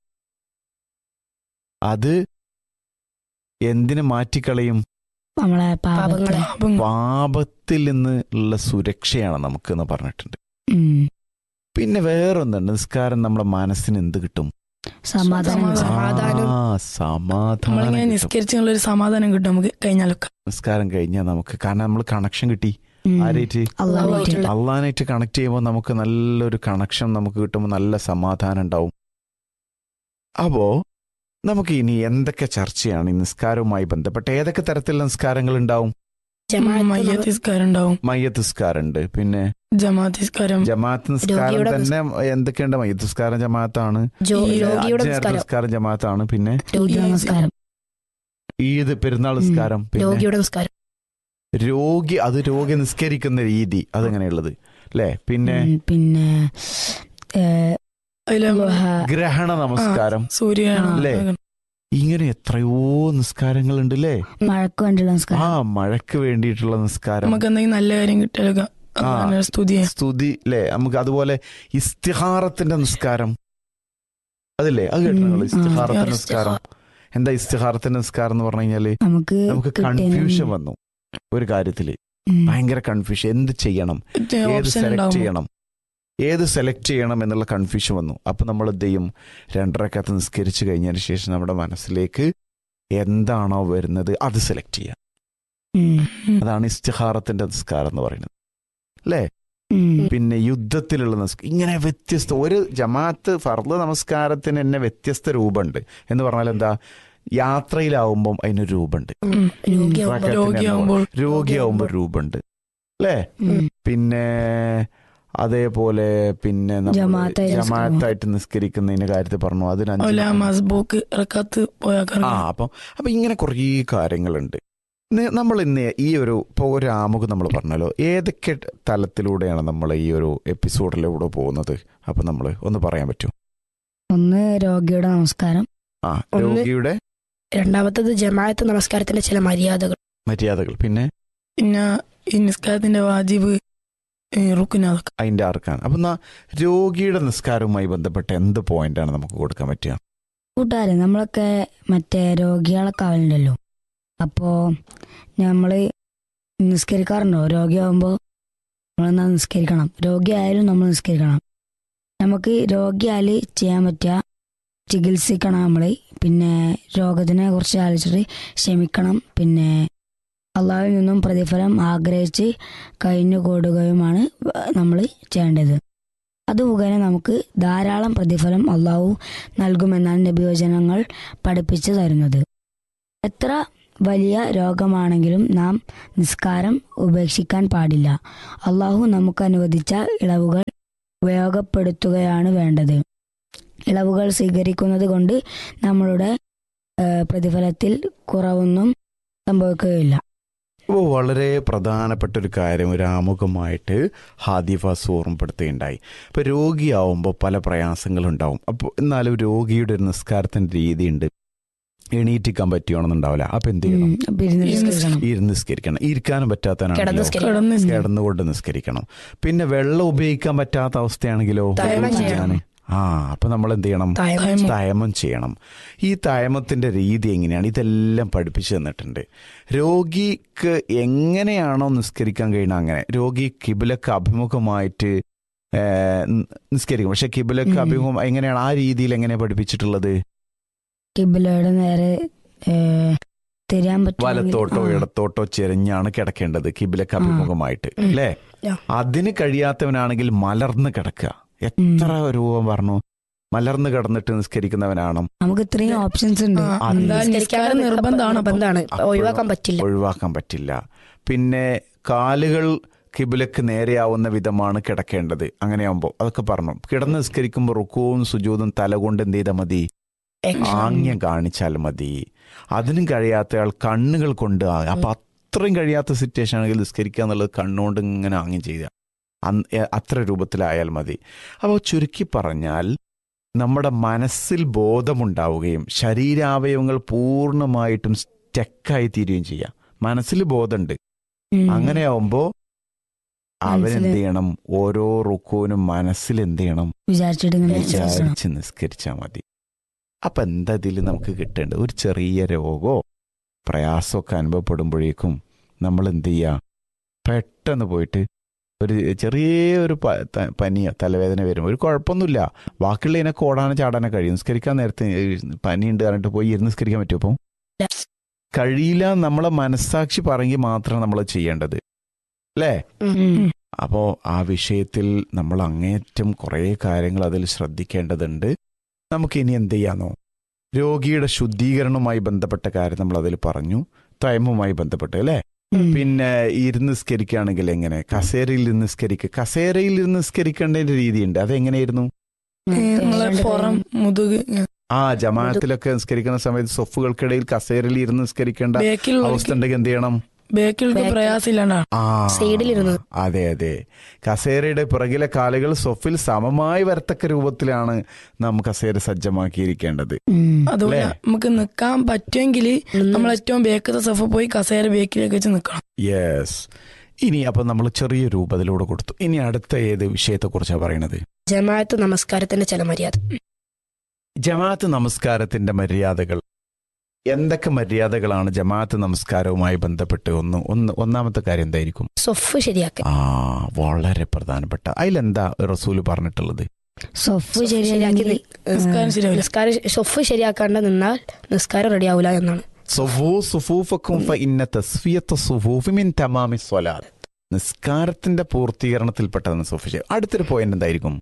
അത് എന്തിനു മാറ്റിക്കളയും നമ്മളെ പാപങ്ങളെ പാപങ്ങൾ പാപത്തിൽ നിന്ന് ഉള്ള സുരക്ഷയാണ് നമുക്ക് എന്ന് പറഞ്ഞിട്ടുണ്ട് ഉം. പിന്നെ വേറൊന്നുണ്ട് നിസ്കാരം നമ്മുടെ മനസ്സിന് എന്ത് കിട്ടും സമാധാനം സമാധാനം. സമാധാനം. ആ സമാധാനം നമ്മളിങ്ങനെ കിട്ടും. നിസ്കരിച്ചുള്ള ഒരു സമാധാനം കിട്ടും നമുക്ക് കഴിഞ്ഞാലൊക്കെ നിസ്കാരം കഴിഞ്ഞാൽ നമുക്ക് കാരണം നമ്മൾ കണക്ഷൻ കിട്ടി ഉം. ആരായിട്ട് അള്ളാഹുമായിട്ടുള്ള അള്ളഹാനായിട്ട് കണക്ട് ചെയ്യുമ്പോൾ നമുക്ക് നല്ലൊരു കണക്ഷൻ നമുക്ക് കിട്ടുമ്പോൾ നല്ല സമാധാനം ഉണ്ടാവും അപ്പോ നമുക്ക് ഇനി എന്തൊക്കെ ചർച്ചയാണ് ഈ നിസ്കാരവുമായി ബന്ധപ്പെട്ട് ഏതൊക്കെ തരത്തിലുള്ള നിസ്കാരങ്ങൾ ഉണ്ടാവും മയ്യത്ത് നിസ്കാരം ഉണ്ടാവും മയ്യത്ത് നിസ്കാരമുണ്ട് പിന്നെ ജമാഅത്ത് നിസ്കാരം ജമാഅത്ത് നിസ്കാരം രോഗിയുടെ തന്നെ എന്തൊക്കെയുണ്ട് മയ്യത്ത് നിസ്കാരം ജമാഅത്താണ് ജോ- ഈ രോഗിയുടെ അജ്ഞാത നിസ്കാരം നിസ്കാരം ജമാഅത്താണ് പിന്നെ രോഗിയുടെ നമസ്കാരം ഈദ് പെരുന്നാൾ ഉം. നിസ്കാരം പിന്നെ രോഗിയുടെ നിസ്കാരം രോഗി അത് രോഗി നിസ്കരിക്കുന്ന രീതി അതെങ്ങനെയുള്ളത് അല്ലേ പിന്നെ ഉം. പിന്നെ ഏ, അതിലെ ലുഹ, ഗ്രഹണ നമസ്കാരം സൂര്യ അല്ലേ? ഇങ്ങനെ എത്രയോ നിസ്കാരങ്ങളുണ്ട് അല്ലേ മഴക്ക് വേണ്ടിയുള്ള ആ നമസ്കാരം മഴയ്ക്ക് വേണ്ടിയിട്ടുള്ള നിസ്കാരം നമുക്ക് എന്തെങ്കിലും നല്ല കാര്യം കിട്ടിയാലൊക്കെ ആ. അങ്ങനെ സ്തുതിയെ സ്തുതി അല്ലേ നമുക്ക് അതുപോലെ ഇസ്തിഹാറത്തിന്റെ നിസ്കാരം അതില്ലേ അത് കേട്ടോ നിങ്ങൾ ഉം. ഇസ്തിഹാറത്തിന്റെ ആ. നിസ്കാരം എന്താ ഇസ്തിഹാറത്തിന്റെ നിസ്കാരം എന്ന് പറഞ്ഞു കഴിഞ്ഞാല് നമുക്ക് നമുക്ക് കിട്ടിയ- കൺഫ്യൂഷൻ വന്നു ഒരു കാര്യത്തില് ഉം. ഭയങ്കര കൺഫ്യൂഷൻ എന്ത് ചെയ്യണം ഏത് ഓപ്ഷൻ സെലക്ട് ഉണ്ടാവും ചെയ്യണം ഏത് സെലക്ട് ചെയ്യണം എന്നുള്ള കൺഫ്യൂഷൻ വന്നു അപ്പൊ നമ്മൾ എന്ത് ചെയ്യും രണ്ടരക്കത്ത് നിസ്കരിച്ചു കഴിഞ്ഞതിന് ശേഷം നമ്മുടെ മനസ്സിലേക്ക് എന്താണോ വരുന്നത് അത് സെലക്ട് ചെയ്യാം ഉം. അതാണ് ഇസ്തിഹാറത്തിന്റെ നിസ്കാരം എന്ന് പറയുന്നത് അല്ലേ ഉം. പിന്നെ യുദ്ധത്തിലുള്ള നമസ്കാരം ഇങ്ങനെ വ്യത്യസ്ത ഒരു ജമാഅത്ത് ഫർദ് നമസ്കാരത്തിന് തന്നെ വ്യത്യസ്ത രൂപമുണ്ട് എന്ന് പറഞ്ഞാൽ എന്താ യാത്രയിലാവുമ്പം അതിനൊരു രൂപമുണ്ട് ഉം. രോഗിയാവുമ്പോ- റാക്കത്തിന്റെ രോഗിയാവുമ്പോൾ രോഗിയാവുമ്പോൾ രൂപമുണ്ട് അല്ലേ ഉം. പിന്നെ അതേപോലെ പിന്നെ നമ്മള് ജമാഅത്തായി ജമാഅത്തായിട്ട് നിസ്കരിക്കുന്നതിന്റെ കാര്യത്തിൽ പറഞ്ഞു അതിന് അഞ്ച് അതുപോലെ മസ്ബൂക്ക് ഇറക്കാത്ത് പോയാൽ ആ അപ്പം അപ്പൊ ഇങ്ങനെ കുറേ കാര്യങ്ങളുണ്ട് നി- നമ്മൾ ഇന്ന് ഈ ഒരു ഇപ്പോൾ ഒരു ആമുഖം നമ്മൾ പറഞ്ഞല്ലോ ഏതൊക്കെ തലത്തിലൂടെയാണ് നമ്മൾ ഈ ഒരു എപ്പിസോഡിലൂടെ പോകുന്നത് അപ്പം നമ്മൾ ഒന്ന് പറയാൻ പറ്റും ഒന്ന് രോഗിയുടെ നമസ്കാരം ആ ഒന്ന് രോഗിയുടെ രണ്ടാമത്തത് ജമാഅത്ത് നമസ്കാരത്തിന്റെ ചില മര്യാദകൾ മര്യാദകൾ പിന്നെ പിന്നെ ഈ നിസ്കാരത്തിന്റെ വാജിബ് റുക്കിന് അതൊക്കെ അതിന്റെ ആർക്കാണ് അപ്പം എന്നാ രോഗിയുടെ നിസ്കാരവുമായി ബന്ധപ്പെട്ട എന്ത് പോയിന്റാണ് നമുക്ക് കൊടുക്കാൻ പറ്റുക കൂട്ടുകാരെ നമ്മളൊക്കെ മറ്റേ രോഗികളെ കാവലുണ്ടല്ലോ അപ്പോൾ നമ്മൾ നിസ്കരിക്കാറുണ്ടോ രോഗിയാകുമ്പോൾ നമ്മളെന്നാ നിസ്കരിക്കണം രോഗിയായാലും നമ്മൾ നിസ്കരിക്കണം നമുക്ക് രോഗിയാൽ ചെയ്യാൻ പറ്റുക ചികിത്സിക്കണം നമ്മൾ പിന്നെ രോഗത്തിനെ കുറിച്ച് ആലോചിച്ചിട്ട് ക്ഷമിക്കണം പിന്നെ അള്ളാഹുവിൽ നിന്നും പ്രതിഫലം ആഗ്രഹിച്ച് കഴിഞ്ഞുകൂടുകയുമാണ് നമ്മൾ ചെയ്യേണ്ടത് അത് മുഖേന നമുക്ക് ധാരാളം പ്രതിഫലം അള്ളാഹു നൽകുമെന്നാണ് നബിയോജനങ്ങൾ പഠിപ്പിച്ചു തരുന്നത് എത്ര വലിയ രോഗമാണെങ്കിലും നാം നിസ്കാരം ഉപേക്ഷിക്കാൻ പാടില്ല അള്ളാഹു നമുക്ക് അനുവദിച്ച ഇളവുകൾ ഉപയോഗപ്പെടുത്തുകയാണ് വേണ്ടത് ഇളവുകൾ സ്വീകരിക്കുന്നത് കൊണ്ട് നമ്മളുടെ ഏഹ്, പ്രതിഫലത്തിൽ കുറവൊന്നും സംഭവിക്കുകയില്ല അപ്പോൾ വളരെ പ്രധാനപ്പെട്ട ഒരു കാര്യം ഒരു ആമുഖമായിട്ട് ഹാദിഫാസ് ഓർമ്മപ്പെടുത്തുകയുണ്ടായി ഇപ്പോൾ രോഗിയാവുമ്പോൾ പല പ്രയാസങ്ങളുണ്ടാവും അപ്പോൾ എന്നാലും രോഗിയുടെ ഒരു നിസ്കാരത്തിൻ്റെ രീതിയുണ്ട് എണീറ്റിക്കാൻ പറ്റുകയാണെന്നുണ്ടാവില്ല അപ്പം എന്ത് ചെയ്യണം ഉം, അപ്പൊ ഇരുന്ന് നിസ്കരിക്കണം. ഇരുന്ന് നിസ്കരിക്കണം ഇരിക്കാനും കിടന്ന് പറ്റാത്തവനാണെങ്കിലോ നിസ്കരിക്കണം. കിടന്നുകൊണ്ട് നിസ്കരിക്കണം പിന്നെ വെള്ളം ഉപയോഗിക്കാൻ പറ്റാത്ത അവസ്ഥയാണെങ്കിലോ തയമം ചെയ്യാന് ചെയ്യണം. ആ അപ്പൊ നമ്മൾ എന്ത് ചെയ്യണം തയമം. തയമം ചെയ്യണം ഈ തയമത്തിന്റെ രീതി എങ്ങനെയാണ് ഇതെല്ലാം പഠിപ്പിച്ചു തന്നിട്ടുണ്ട് രോഗിക്ക് എങ്ങനെയാണോ നിസ്കരിക്കാൻ കഴിയുന്നത് അങ്ങനെ രോഗി കിബിലക്ക് അഭിമുഖമായിട്ട് ഏ, നി- നിസ്കരിക്കും പക്ഷെ കിബിലക്ക് ഉം. അഭിമുഖം എങ്ങനെയാണ് ആ രീതിയിൽ എങ്ങനെയാണ് പഠിപ്പിച്ചിട്ടുള്ളത് കിബിലയുടെ നേരെ ഏഹ്, തിരിയാൻ പറ്റുമെങ്കിൽ- വലത്തോട്ടോ ആ. ഇടത്തോട്ടോ ചെരിഞ്ഞാണ് കിടക്കേണ്ടത് കിബിലക്ക് അഭിമുഖമായിട്ട് ഉം. അല്ലേ ആ. അതിന് കഴിയാത്തവനാണെങ്കിൽ മലർന്ന് കിടക്കുക എത്ര രൂപം പറഞ്ഞു മലർന്ന് കിടന്നിട്ട് നിസ്കരിക്കുന്നവനാണ് നമുക്ക് ഇത്രയും ഓപ്ഷൻസ് ഉണ്ട് ആ, അത് എന്താ ഉം. നിസ്കാരം നിർബന്ധമാണ് നിർബന്ധമാണ് ഒഴിവാക്കാൻ പറ്റില്ല ഒഴിവാക്കാൻ പറ്റില്ല പിന്നെ കാലുകൾ കിബിലക്ക് നേരെയാവുന്ന വിധമാണ് കിടക്കേണ്ടത് അങ്ങനെയാവുമ്പോൾ അതൊക്കെ പറഞ്ഞു കിടന്ന് നിസ്കരിക്കുമ്പോൾ റുക്കവും സുജൂതും തല കൊണ്ട് എന്ത് ചെയ്താൽ മതി ആംഗ്യം കാണിച്ചാൽ മതി അതിനും കഴിയാത്തയാൾ കണ്ണുകൾ കൊണ്ട് ആ- അപ്പൊ അത്രയും കഴിയാത്ത സിറ്റുവേഷൻ ആണെങ്കിൽ നിസ്കരിക്കുക എന്നുള്ളത് കണ്ണുകൊണ്ട് ഇങ്ങനെ ആംഗ്യം ചെയ്യുക അന്ന് എ- അത്ര രൂപത്തിലായാൽ മതി അപ്പോൾ ചുരുക്കി പറഞ്ഞാൽ നമ്മുടെ മനസ്സിൽ ബോധമുണ്ടാവുകയും ശരീരാവയവങ്ങൾ പൂർണ്ണമായിട്ടും സ്റ്റക്കായി തീരുകയും ചെയ്യാം മനസ്സിൽ ബോധമുണ്ട് ഉം. അങ്ങനെയാവുമ്പോ അവരെന്ത് മനസ്സില് ചെയ്യണം ഓരോ റുക്കൂനും മനസ്സിൽ എന്ത് ചെയ്യണം വിചാരിച്ചിട്ട് ഇങ്ങനെ നിസ്കരിക്കണം. വിചാരിച്ച് നിസ്കരിച്ചാൽ മതി അപ്പൊ എന്താ ഇതിൽ നമുക്ക് കിട്ടേണ്ടത് ഒരു ചെറിയ രോഗമോ പ്രയാസമൊക്കെ അനുഭവപ്പെടുമ്പോഴേക്കും നമ്മൾ എന്ത് ചെയ്യുക പെട്ടെന്ന് പോയിട്ട് ഒരു ചെറിയൊരു പ- ത- പനിയോ തലവേദന വരും ഒരു കുഴപ്പമൊന്നുമില്ല ബാക്കിയുള്ളതിനൊക്കെ ഓടാനും ചാടാനൊക്കെ കഴിയും നിസ്കരിക്കാൻ നേരത്തെ പനിയുണ്ട് പറഞ്ഞിട്ട് പോയി ഇരുന്ന് നിസ്കരിക്കാൻ പറ്റുമോ അപ്പം കഴിയില്ല നമ്മളെ മനസ്സാക്ഷി പറയെങ്കിൽ മാത്രമാണ് നമ്മൾ ചെയ്യേണ്ടത് അല്ലേ ഉം. അപ്പോൾ ആ വിഷയത്തിൽ നമ്മൾ അങ്ങേറ്റം കുറേ കാര്യങ്ങൾ അതിൽ ശ്രദ്ധിക്കേണ്ടതുണ്ട് നമുക്ക് ഇനി എന്ത് ചെയ്യാന്നോ രോഗിയുടെ ശുദ്ധീകരണവുമായി ബന്ധപ്പെട്ട കാര്യം നമ്മൾ അതിൽ പറഞ്ഞു തയമുമായി ബന്ധപ്പെട്ട് അല്ലേ ഉം. പിന്നെ ഇരുന്ന് നിസ്കരിക്കുകയാണെങ്കിൽ എങ്ങനെ കസേരയിൽ ഇരുന്ന് നിസ്കരിക്കുക കസേരയിൽ ഇരുന്ന് നിസ്കരിക്കേണ്ട രീതിയുണ്ട് അതെങ്ങനെയായിരുന്നു നമ്മളെ രണ്ട് പുറം കൈയും മുതുക് ആ ജമാഅത്തിലൊക്കെ നിസ്കരിക്കുന്ന സമയത്ത് സൊഫുകൾക്കിടയിൽ കസേരയിൽ ഇരുന്ന് നിസ്കരിക്കേണ്ട അവസ്ഥ ബേക്കിലുള്ള ഉണ്ടെങ്കിൽ എന്ത് ചെയ്യണം ബേക്കിലുള്ള Back. പ്രയാസമില്ലാണ്ടാ ആ സൈഡിലിരുന്ന്. അതെ അതെ കസേരയുടെ പിറകിലെ കാലുകൾ സൊഫിൽ സമമായി വരത്തക്ക രൂപത്തിലാണ് നാം കസേര സജ്ജമാക്കിയിരിക്കേണ്ടത് ഉം. അതുപോലെ അല്ലേ? നമുക്ക് നിക്കാൻ പറ്റുമെങ്കിൽ നമ്മൾ ഏറ്റവും ബേക്കത്തെ സഫ പോയി കസേര ബേക്കിലേക്ക് വെച്ച് നിക്കണം യെസ് ഇനി അപ്പൊ നമ്മൾ ചെറിയ രൂപത്തിലൂടെ കൊടുത്തു ഇനി അടുത്ത ഏത് വിഷയത്തെ കുറിച്ചാണ് പറയണത് ജമാഅത്ത് നമസ്കാരത്തിന്റെ ചില മര്യാദ ജമാഅത്ത് നമസ്കാരത്തിന്റെ മര്യാദകൾ എന്തൊക്കെ മര്യാദകളാണ് ജമാഅത്ത് നമസ്കാരവുമായി ബന്ധപ്പെട്ട് ഒന്ന് ഒന്ന് ഒന്നാമത്തെ കാര്യം എന്തായിരിക്കും സൊഫ് ശരിയാക്കുക ആ വളരെ പ്രധാനപ്പെട്ട അതിലെന്താ റസൂല് പറഞ്ഞിട്ടുള്ളത് സൊഫ് സൊഫ് ശരിയാക്കി ശരിയാക്കി നിസ്കാരം ശരിയാവില്ല നിസ്കാരം സൊഫ് ശരിയാക്കാണ്ട് നിന്നാൽ നിസ്കാരം റെഡിയാവില്ല എന്നാണ് സുഫൂ സുഫൂഫക്കും ഫഇന്ന തസ്ഫിയത്ത സുഫൂഫി മിൻ തമാമി സ്വലാത്ത് നിസ്കാരത്തിന്റെ പൂർത്തീകരണത്തിൽപ്പെട്ടതാണ് സുഫി അടുത്തൊരു പോയിന്റ് എന്തായിരിക്കും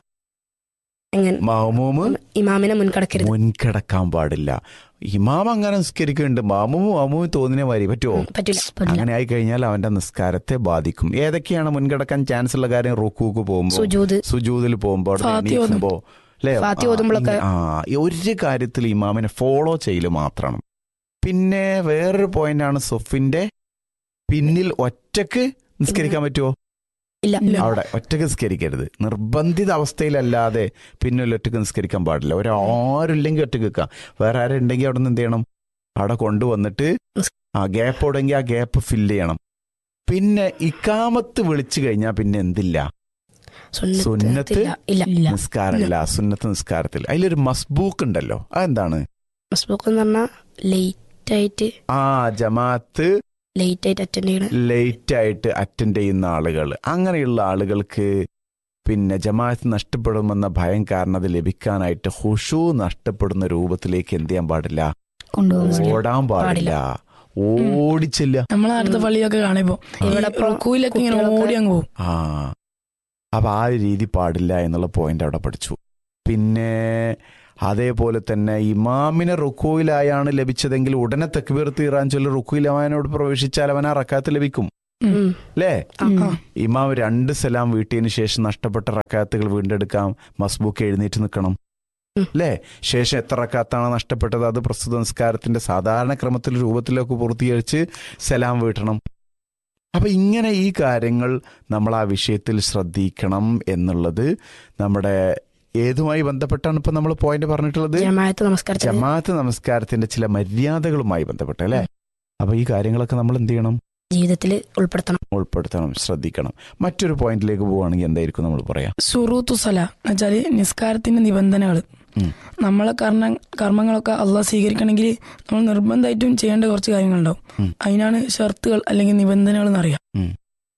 എങ്ങനെ മാമൂമ് ഇമാമിനെ മുൻകടക്കരുത് മുൻകിടക്കാൻ പാടില്ല ഇമാം അങ്ങനെ നിസ്കരിക്കുന്നുണ്ട് മാമൂമ് മാമൂമ് തോന്നിയ മാതിരി പറ്റുമോ പറ്റില്ല പറ്റില്ല. അങ്ങനെ ആയി കഴിഞ്ഞാൽ അവന്റെ നിസ്കാരത്തെ ബാധിക്കും ഏതൊക്കെയാണ് മുൻകിടക്കാൻ ചാൻസ് ഉള്ള കാര്യം റുക്കൂക്ക് പോകുമ്പോൾ സുജൂദ് സുജൂതിൽ പോകുമ്പോൾ അവിടെ ഫാത്തി എണീക്കുമ്പോ അല്ലേ ഫാത്തി ആ, ഓതുമ്പോഴൊക്കെ ഇങ്ങ- ആ ഈ ഒരു കാര്യത്തിൽ ഇമാമിനെ ഫോളോ ചെയ്യല് മാത്രമാണ് പിന്നെ വേറൊരു പോയിന്റ് ആണ് സൊഫിന്റെ പിന്നിൽ ഒറ്റക്ക് നിസ്കരിക്കാൻ പറ്റുമോ ഇല്ല അവിടെ ഒറ്റക്ക് നിസ്കരിക്കരുത് നിർബന്ധിത അവസ്ഥയിലല്ലാതെ പിന്നിൽ ഒറ്റക്ക് നിസ്കരിക്കാൻ പാടില്ല ഒരാരുമില്ലെങ്കിൽ ഒറ്റക്ക് നിൽക്കാം വേറെ ആരുണ്ടെങ്കിൽ അവിടെ നിന്ന് എന്ത് ചെയ്യണം അവിടെ കൊണ്ടുവന്നിട്ട് ആ ഗ്യാപ്പ് ഉണ്ടെങ്കിൽ ആ ഗ്യാപ്പ് ഫില്ല് ചെയ്യണം പിന്നെ ഇക്കാമത്ത് വിളിച്ചു കഴിഞ്ഞാൽ പിന്നെ എന്തില്ല സുന്നത്ത് സുന്നത്ത് ഇല്ല ഇല്ല ഇല്ല നിസ്കാരമില്ല സുന്നത്ത് നിസ്കാരത്തിൽ അതിലൊരു മസ്ബൂക്ക് ഉണ്ടല്ലോ അതെന്താണ് മസ്ബൂക്ക് എന്ന് പറഞ്ഞാൽ ലേറ്റ് ആയിട്ട് ആ ജമാഅത്ത് ലേറ്റ് ആയിട്ട് അറ്റൻഡ് ചെയ്യണ ലേറ്റ് ആയിട്ട് അറ്റൻഡ് ചെയ്യുന്ന ആളുകൾ അങ്ങനെയുള്ള ആളുകൾക്ക് പിന്നെ ജമാഅത്ത് നഷ്ടപ്പെടുമെന്ന ഭയം കാരണം അത് ലഭിക്കാനായിട്ട് ഹുഷു നഷ്ടപ്പെടുന്ന രൂപത്തിലേക്ക് എന്ത് ചെയ്യാൻ പാടില്ല കൊണ്ടുപോകുന്നില്ല ഓടാൻ പാടില്ല ഓടിച്ചില്ല നമ്മളെ അടുത്ത പള്ളിയൊക്കെ കാണുമ്പോ ഇവിടെ ഇപ്പൊ റുക്കൂയിലൊക്കെ ഇങ്ങനെ കുട്ടികളൊക്കെ- ഓടി അങ്ങ് പോകും ആ അപ്പൊ ആ ഒരു രീതി പാടില്ല എന്നുള്ള പോയിന്റ് അവിടെ പഠിച്ചു പിന്നെ അതേപോലെ തന്നെ ഇമാമിനെ റുക്കോയിലായാണ് ലഭിച്ചതെങ്കിൽ ഉടനെ തെക്കുബീർ തീറാൻ ചൊല്ലി റുക്കുയിൽ അവനോട് പ്രവേശിച്ചാൽ അവൻ ആ റക്കാത്ത് ലഭിക്കും ഉം. അല്ലേ ഉം. ആ. ഇമാം രണ്ട് സലാം വീട്ടിയതിന് ശേഷം നഷ്ടപ്പെട്ട റക്കാത്തുകൾ വീണ്ടെടുക്കാം മസ്ബൂക്ക് എഴുന്നേറ്റ് നിൽക്കണം ഉം. അല്ലേ ശേഷം എത്ര റക്കാത്താണ് നഷ്ടപ്പെട്ടത് അത് പ്രസ്തുത നിസ്കാരത്തിന്റെ സാധാരണ ക്രമത്തിൽ രൂപത്തിലൊക്കെ പൂർത്തീകരിച്ച് സലാം വീട്ടണം അപ്പൊ ഇങ്ങനെ ഈ കാര്യങ്ങൾ നമ്മൾ ആ വിഷയത്തിൽ ശ്രദ്ധിക്കണം എന്നുള്ളത് നമ്മുടെ ഏതുമായി ബന്ധപ്പെട്ടാണ് ഇപ്പൊ നമ്മൾ പോയിന്റ് പറഞ്ഞിട്ടുള്ളത് ജമാഅത്ത് നമസ്കാരത്തിന് ജമാഅത്ത് നമസ്കാരത്തിന്റെ ചില മര്യാദകളുമായി ബന്ധപ്പെട്ട് അല്ലേ അപ്പൊ ഈ കാര്യങ്ങളൊക്കെ നമ്മൾ എന്ത് ചെയ്യണം ജീവിതത്തിൽ ഉൾപ്പെടുത്തണം ഉൾപ്പെടുത്തണം ശ്രദ്ധിക്കണം മറ്റൊരു പോയിന്റിലേക്ക് പോവുകയാണെങ്കിൽ എന്തായിരിക്കും നമ്മൾ പറയാം സുറൂത്തു സല എന്നുവെച്ചാല് നിസ്കാരത്തിന്റെ നിബന്ധനകൾ ഉം. നമ്മളെ കർണ കർമ്മങ്ങളൊക്കെ അള്ളാഹ് സ്വീകരിക്കണമെങ്കിൽ നമ്മൾ നിർബന്ധമായിട്ടും ചെയ്യേണ്ട കുറച്ച് കാര്യങ്ങളുണ്ടാവും ഉം. അതിനാണ് ഷർത്തുകൾ അല്ലെങ്കിൽ നിബന്ധനകൾ എന്നറിയാം ഉം.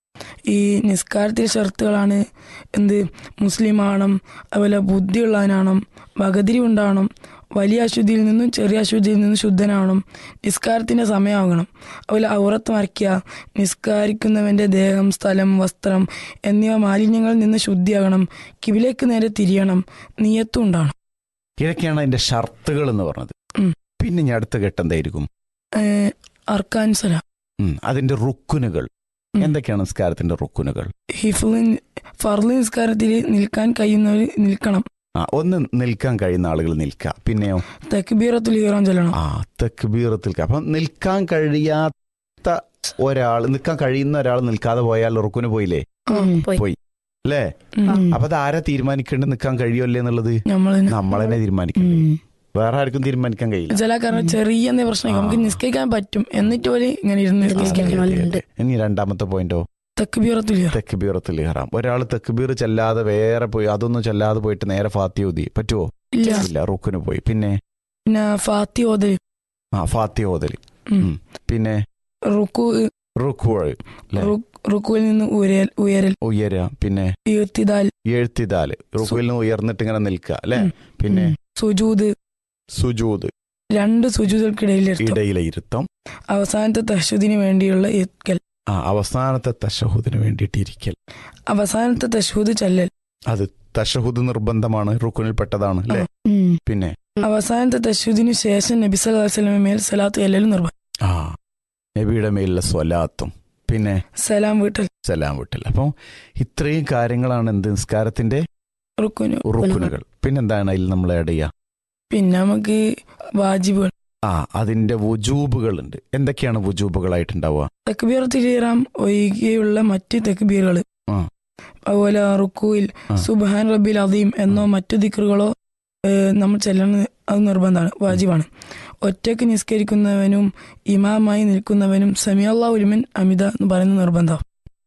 ഈ നിസ്കാരത്തിൽ ഷർത്തുകളാണ് എന്ത് മുസ്ലിം ആവണം അതുപോലെ ബുദ്ധിയുള്ളവനാവണം വകതിരി ഉണ്ടാവണം വലിയ അശുദ്ധിയിൽ നിന്നും ചെറിയ അശുദ്ധിയിൽ നിന്നും ശുദ്ധനാവണം നിസ്കാരത്തിന്റെ സമയമാകണം അതുപോലെ ഔറത്ത് മറയ്ക്കുക നിസ്കാരിക്കുന്നവന്റെ ദേഹം സ്ഥലം വസ്ത്രം എന്നിവ മാലിന്യങ്ങളിൽ നിന്ന് ശുദ്ധിയാകണം കിവിലേക്ക് നേരെ തിരിയണം നീയത്തും ഉണ്ടാവണം ഇതൊക്കെയാണ് അതിന്റെ ഷർത്തുകൾ എന്ന് പറഞ്ഞത് ഉം. പിന്നെ ഞാൻ അടുത്ത ഘട്ടം എന്തായിരിക്കും ഏഹ് അർക്കാൻസല ഉം, അതിന്റെ റുക്കുനുകൾ ഉം. എന്തൊക്കെയാണ് നിസ്കാരത്തിന്റെ റുക്കുനുകൾ ഹിഫുലിൻ ഫർള് നിസ്കാരത്തിൽ നിൽക്കാൻ കഴിയുന്നവർ നിൽക്കണം ആ ഒന്ന് നിൽക്കാൻ കഴിയുന്ന ആളുകൾ നിൽക്കുക പിന്നെയോ തക്ബീറത്തുൽ ഇഹ്റാം ചൊല്ലണം ആ തെക്കുബീറത്തിൽ അപ്പൊ നിൽക്കാൻ കഴിയാത്ത ഒരാൾ നിൽക്കാൻ കഴിയുന്ന ഒരാൾ നിൽക്കാതെ പോയാൽ റുക്കുന് പോയില്ലേ ആ, ഉം, പോയി അല്ലേ ഉം. ഉം. അപ്പൊ അത് ആരാ തീരുമാനിക്കേണ്ടത് നിൽക്കാൻ കഴിയുമല്ലേ എന്നുള്ളത് നമ്മൾ നമ്മൾ തന്നെ തീരുമാനിക്കണം ഉം. വേറെ ആർക്കും തീരുമാനിക്കാൻ കഴിയില്ല ചില കാരണം ചെറിയ എന്തെങ്കിലും പ്രശ്നം നമുക്ക് ആ. നിസ്കരിക്കാൻ പറ്റും എന്നിട്ട് പോലെ ഇങ്ങനെ ഇരുന്ന് ആ, നിസ്കരിക്കാൻ അതെ, നിസ്കരിക്കണം. അതെ, ഉണ്ട്. അതെ. ഇനി രണ്ടാമത്തെ പോയിന്റോ തക്ബീറത്തുൽ ഇഹ്റാം തെക്കുബീറത്തിൽ ഇഹ്റാം ഒരാൾ തെക്കുബീർ ചെല്ലാതെ വേറെ പോയി അതൊന്നും ചെല്ലാതെ പോയിട്ട് നേരെ ഫാത്തി ഓതി പറ്റുമോ ഇല്ല ഇല്ല റുക്കിന് പോയി പിന്നെ പിന്നെ ഫാത്തി ഓതൽ ആ ഫാത്തി ഓതൽ ഉം. ഉം. പിന്നെ റുക്കു റുക്കുവൾ അല്ലേ? റുക്കുവിൽ നിന്ന് ഉയരൽ ഉയരൽ ഉയരുക പിന്നെ ഈർത്തിദാൽ എഴുത്തിതാല് റുക്കുവിൽ നിന്ന് ഉയർന്നിട്ട് ഇങ്ങനെ നിൽക്കുക അല്ലെ ഉം. പിന്നെ ഉം. സുജൂദ് സുജൂത് രണ്ട് സുജൂദുകൾക്കിടയിൽ ഇരുത്തം ഇടയിലെ ഇരുത്തം അവസാനത്തെ തഹ്ഷുദിന് വേണ്ടിയുള്ള ഇരിക്കൽ ആ അവസാനത്തെ തഷഹുദിന് വേണ്ടിയിട്ട് ഇരിക്കൽ അവസാനത്തെ തഷ്ഹുദ് ചൊല്ലൽ അത് തഷഹുദ് നിർബന്ധമാണ് റുക്കുനിൽ പെട്ടതാണ് അല്ലെ ഉം. പിന്നെ അവസാനത്തെ തഷ്ഹുദിന് ശേഷം നബി സല്ലല്ലാഹു അലൈഹി വസല്ലമയുടെ മേൽ സലാത്ത് ചെല്ലലും നിർബന്ധം ആ നബിയുടെ മേലുള്ള സ്വലാത്തും പിന്നെ സലാം വീട്ടൽ സലാം വീട്ടിൽ അപ്പം ഇത്രയും കാര്യങ്ങളാണ് എന്ത് നിസ്കാരത്തിന്റെ റുക്കുനു റുക്കുനുകൾ പിന്നെന്താണ് അതിൽ നമ്മൾ ആഡ് ചെയ്യുക പിന്നെ നമുക്ക് വാജിബുകൾ ആ അതിന്റെ വുജൂബുകളുണ്ട് എന്തൊക്കെയാണ് വുജൂബുകളായിട്ടുണ്ടാവുക തക്ബീറത്തുൽ ഇഹ്റാം ഒഴികെയുള്ള മറ്റ് തക്ബീറുകൾ ആ. അതുപോലെ റുക്കുവിൽ ആ. സുബ്ഹാൻ റബ്ബിൽ അദീം എന്നോ മറ്റു ദിക്റുകളോ ഏഹ്, നമ്മൾ ചെല്ലണം അത് നിർബന്ധമാണ് വാജിബാണ് ഒറ്റയ്ക്ക് നിസ്കരിക്കുന്നവനും ഇമാമായി നിൽക്കുന്നവനും സമിയല്ലാ ഉലിമൻ അമിത എന്ന് പറയുന്നത് നിർബന്ധം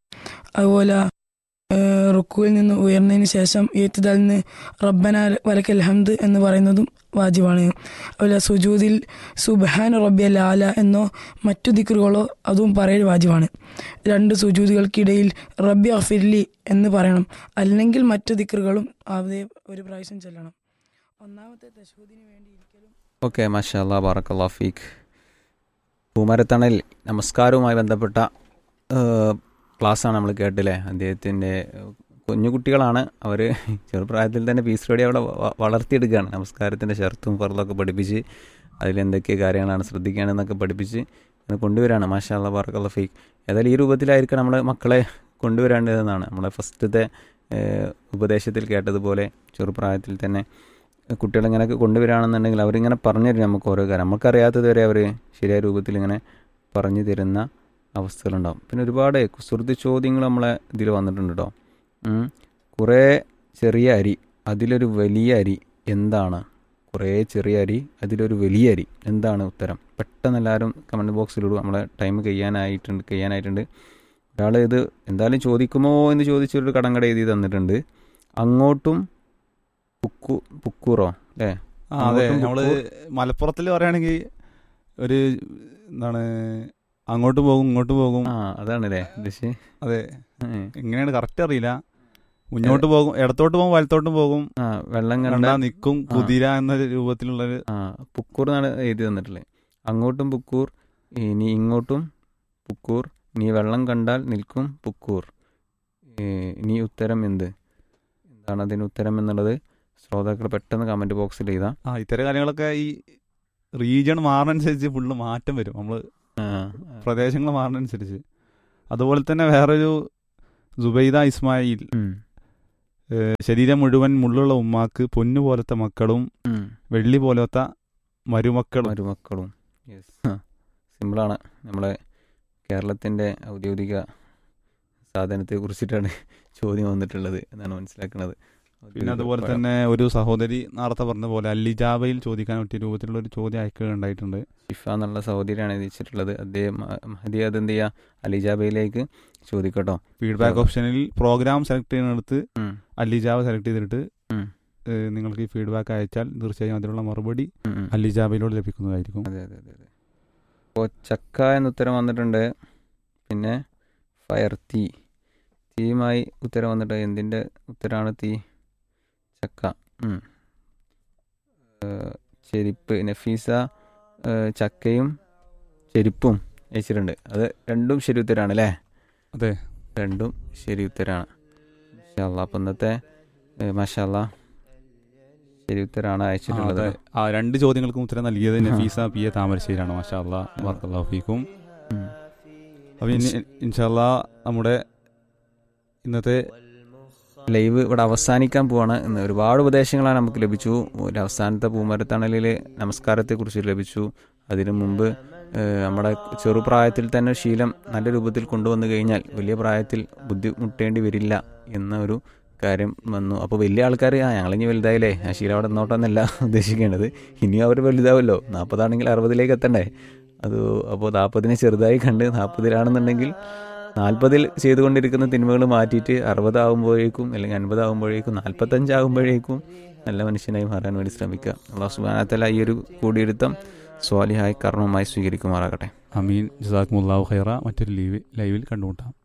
അതുപോലെ ഏഹ്, റുക്കുവിൽ നിന്ന് ഉയർന്നതിന് ശേഷം ഏറ്റുദാൽ നിന്ന് റബ്ബന വലക്കൽ ഹംദ് എന്ന് പറയുന്നതും വാജിബാണ് അതുപോലെ സുജൂദിൽ സുബ്ഹാൻ റബ്ബി അൽ ആല എന്നോ മറ്റു ദിക്റുകളോ അതും പറയൽ വാജിബാണ് രണ്ട് സുജൂദുകൾക്കിടയിൽ റബ്ബി അഫിർലി എന്ന് പറയണം അല്ലെങ്കിൽ മറ്റു ദിക്റുകളും അതേ ഒരു പ്രാവശ്യം ചെല്ലണം ഒന്നാമത്തെ തശൂദിന് വേണ്ടി ഇരിക്കലും ഓക്കെ മാഷാ ബാറക്കല്ലാ ഫീഖ് പൂമരത്തണൽ നമസ്കാരവുമായി ബന്ധപ്പെട്ട ക്ലാസ്സാണ് നമ്മൾ കേട്ടില്ലേ അദ്ദേഹത്തിൻ്റെ കുഞ്ഞു കുട്ടികളാണ് അവർ ചെറുപ്രായത്തിൽ തന്നെ പീസ് റെഡി അവിടെ വ- വളർത്തിയെടുക്കുകയാണ് നമസ്കാരത്തിൻ്റെ ഷർത്തും ഫറലൊക്കെ പഠിപ്പിച്ച് അതിലെന്തൊക്കെ കാര്യങ്ങളാണ് ശ്രദ്ധിക്കേണ്ടതെന്നൊക്കെ പഠിപ്പിച്ച് ഇങ്ങനെ കൊണ്ടുവരികയാണ് മാഷാ അല്ലാ ബാറക്കല്ലാ ഫീഖ് ഏതായാലും ഈ രൂപത്തിലായിരിക്കും നമ്മൾ മക്കളെ കൊണ്ടുവരേണ്ടതെന്നാണ് നമ്മളെ ഫസ്റ്റത്തെ ഏഹ്, ഉപദേശത്തിൽ കേട്ടതുപോലെ ചെറുപ്രായത്തിൽ തന്നെ കുട്ടികളെ ഇങ്ങനെയൊക്കെ കൊണ്ടുവരികയാണെന്നുണ്ടെങ്കിൽ അവരിങ്ങനെ പറഞ്ഞു തരും നമുക്ക് ഓരോ കാര്യം നമുക്കറിയാത്തത് വരെ അവർ ശരിയായ രൂപത്തിൽ ഇങ്ങനെ പറഞ്ഞു തരുന്ന അവസ്ഥകളുണ്ടാവും പിന്നെ ഒരുപാട് കുസൃതി ചോദ്യങ്ങൾ നമ്മളെ ഇതിൽ വന്നിട്ടുണ്ട് കേട്ടോ ഉം. കുറേ ചെറിയ അരി അതിലൊരു വലിയ അരി എന്താണ് കുറേ ചെറിയ അരി അതിലൊരു വലിയ അരി എന്താണ് ഉത്തരം പെട്ടെന്ന് എല്ലാവരും കമൻറ്റ് ബോക്സിലിടും നമ്മളെ ടൈം കഴിയാനായിട്ടുണ്ട് കഴിയാനായിട്ടുണ്ട് ഒരാൾ ഇത് എന്തായാലും ചോദിക്കുമോ എന്ന് ചോദിച്ചൊരു കടങ്കട എഴുതി തന്നിട്ടുണ്ട് അങ്ങോട്ടും പുക്കു പുക്കൂറോ അല്ലേ ആ അതെ അങ്ങോട്ടും നമ്മള് മലപ്പുറത്തിൽ പറയുകയാണെങ്കിൽ ഒരു എന്താണ് അങ്ങോട്ട് പോകും ഇങ്ങോട്ട് പോകും ആ അതാണല്ലേ ഉദ്ദേശിച്ച് അതെ ഏ. എങ്ങനെയാണ് കറക്റ്റ് അറിയില്ല മുന്നോട്ട് പോകും ഇടത്തോട്ട് പോകും വലത്തോട്ടും പോകും ആ വെള്ളം കണ്ട കണ്ടാ നിൽക്കും കുതിര എന്ന രൂപത്തിലുള്ളൊരു ആ പുക്കൂർ എന്നാണ് എഴുതി തന്നിട്ടുള്ളത് അങ്ങോട്ടും പുക്കൂർ ഇനി ഇങ്ങോട്ടും പുക്കൂർ നീ വെള്ളം കണ്ടാൽ നിൽക്കും പുക്കൂർ ഏ, ഇനി ഉത്തരം എന്ത് എന്താണ് അതിന് ഉത്തരം എന്നുള്ളത് ശ്രോതാക്കൾ പെട്ടെന്ന് കമൻറ്റ് ബോക്സിൽ എഴുതാം ആ ഇത്തരം കാര്യങ്ങളൊക്കെ ഈ റീജിയൺ മാറുന്നതനുസരിച്ച് ഫുള്ള് മാറ്റം വരും നമ്മൾ ആ, പ്രദേശങ്ങൾ മാറുന്നതനുസരിച്ച് അതുപോലെ തന്നെ വേറൊരു സുബൈദ ഇസ്മായിൽ ഉം, ഏഹ് ശരീരം മുഴുവൻ മുള്ളുള്ള ഉമ്മാക്ക് പൊന്നു പോലത്തെ മക്കളും ഉം. വെള്ളി പോലത്തെ മരുമക്കളും മരുമക്കളും യെസ് സിമ്പിളാണ് നമ്മളെ കേരളത്തിൻ്റെ ഔദ്യോഗിക സാധനത്തെ കുറിച്ചിട്ടാണ് ചോദ്യം വന്നിട്ടുള്ളത് എന്നാണ് മനസ്സിലാക്കുന്നത് പിന്നെ അതുപോലെ തന്നെ ഒരു സഹോദരി നേരത്തെ പറഞ്ഞ പോലെ അല്ലിജാബയിൽ ചോദിക്കാൻ പറ്റിയ രൂപത്തിലുള്ള ഒരു ചോദ്യം അയക്കുകയുണ്ടായിട്ടുണ്ട് ഷിഫ എന്നുള്ള സഹോദരിയാണ് എഴുതിച്ചിട്ടുള്ളത് അദ്ദേഹം മഹദി അത് എന്ത് ചെയ്യുക അലിജാബയിലേക്ക് ചോദിക്കട്ടോ ഫീഡ്ബാക്ക് ഓപ്ഷനിൽ പ്രോഗ്രാം സെലക്ട് ചെയ്യുന്നിടത്ത് ഉം, അല്ലിജാബ സെലക്ട് ചെയ്തിട്ട് ഉം. ഏഹ് നിങ്ങൾക്ക് ഈ ഫീഡ്ബാക്ക് അയച്ചാൽ തീർച്ചയായും അതിനുള്ള മറുപടി ഉം, ഉം. അല്ലിജാബയിലൂടെ ലഭിക്കുന്നതായിരിക്കും അതെ അതെ അതെ അതെ അപ്പോൾ ചക്ക എന്ന ഉത്തരം വന്നിട്ടുണ്ട് പിന്നെ ഫയർ തീ തീയുമായി ഉത്തരം വന്നിട്ട് എന്തിൻ്റെ ഉത്തരമാണ് തീ ചക്ക ഉം. ഏഹ്, ചെരിപ്പ് നഫീസ ഏഹ്, ചക്കയും ചെരുപ്പും അയച്ചിട്ടുണ്ട് അത് രണ്ടും ശരി ഉത്തരമാണ് അല്ലേ അതെ രണ്ടും ശരി ഉത്തരമാണ് മഷാല്ല അപ്പം ഇന്നത്തെ മഷാല്ല ശരി ഉത്തരമാണ് ആ, അയച്ചിട്ടുള്ളത് അതെ. ആ രണ്ട് ചോദ്യങ്ങൾക്കും ഉത്തരം നൽകിയത് ആ. നഫീസ പി എ താമരശ്ശേരിയാണ് മാഷാ അല്ലാ വർക്കല്ലാഹു ഫീക്കും ഉം. അപ്പോൾ ഇനി ഇൻഷാല്ലാ നമ്മുടെ ഇന്നത്തെ ലൈവ് ഇവിടെ അവസാനിക്കാൻ പോവാണ് ഇന്ന് ഒരുപാട് ഉപദേശങ്ങളാണ് നമുക്ക് ലഭിച്ചു ഒരു അവസാനത്തെ പൂമരത്തണലിൽ നമസ്കാരത്തെക്കുറിച്ച് ലഭിച്ചു അതിനു മുമ്പ് ഏഹ്, നമ്മുടെ ചെറുപ്രായത്തിൽ തന്നെ ശീലം നല്ല രൂപത്തിൽ കൊണ്ടുവന്നു കഴിഞ്ഞാൽ വലിയ പ്രായത്തിൽ ബുദ്ധിമുട്ടേണ്ടി വരില്ല എന്ന ഒരു കാര്യം വന്നു അപ്പോൾ വലിയ ആൾക്കാർ ആ ഞങ്ങളിനി വലുതായില്ലേ ആ ശീലം അവിടെ നിന്നോട്ടെന്നല്ല ഉദ്ദേശിക്കേണ്ടത് ഇനിയും അവർ വലുതാവല്ലോ നാൽപ്പതാണെങ്കിൽ അറുപതിലേക്ക് എത്തണ്ടേ അത് അപ്പോൾ നാൽപ്പതിനെ ചെറുതായി കണ്ട് നാൽപ്പതിലാണെന്നുണ്ടെങ്കിൽ നാൽപ്പതിൽ ചെയ്തുകൊണ്ടിരിക്കുന്ന തിന്മകൾ മാറ്റിയിട്ട് അറുപതാകുമ്പോഴേക്കും അല്ലെങ്കിൽ അൻപതാകുമ്പോഴേക്കും നാൽപ്പത്തഞ്ചാകുമ്പോഴേക്കും നല്ല മനുഷ്യനായി മാറാൻ വേണ്ടി ശ്രമിക്കുക അള്ളാഹു സുബാനത്തല ഈ ഒരു കൂടിയിരുത്തം സ്വാലിഹായി കർമ്മമായി സ്വീകരിക്കുമാറാകട്ടെ അമീൻ ജസാഖ്മുല്ലാഹു ഖൈറ മറ്റൊരു ലീവ് ലൈവിൽ കണ്ടുമുട്ടാം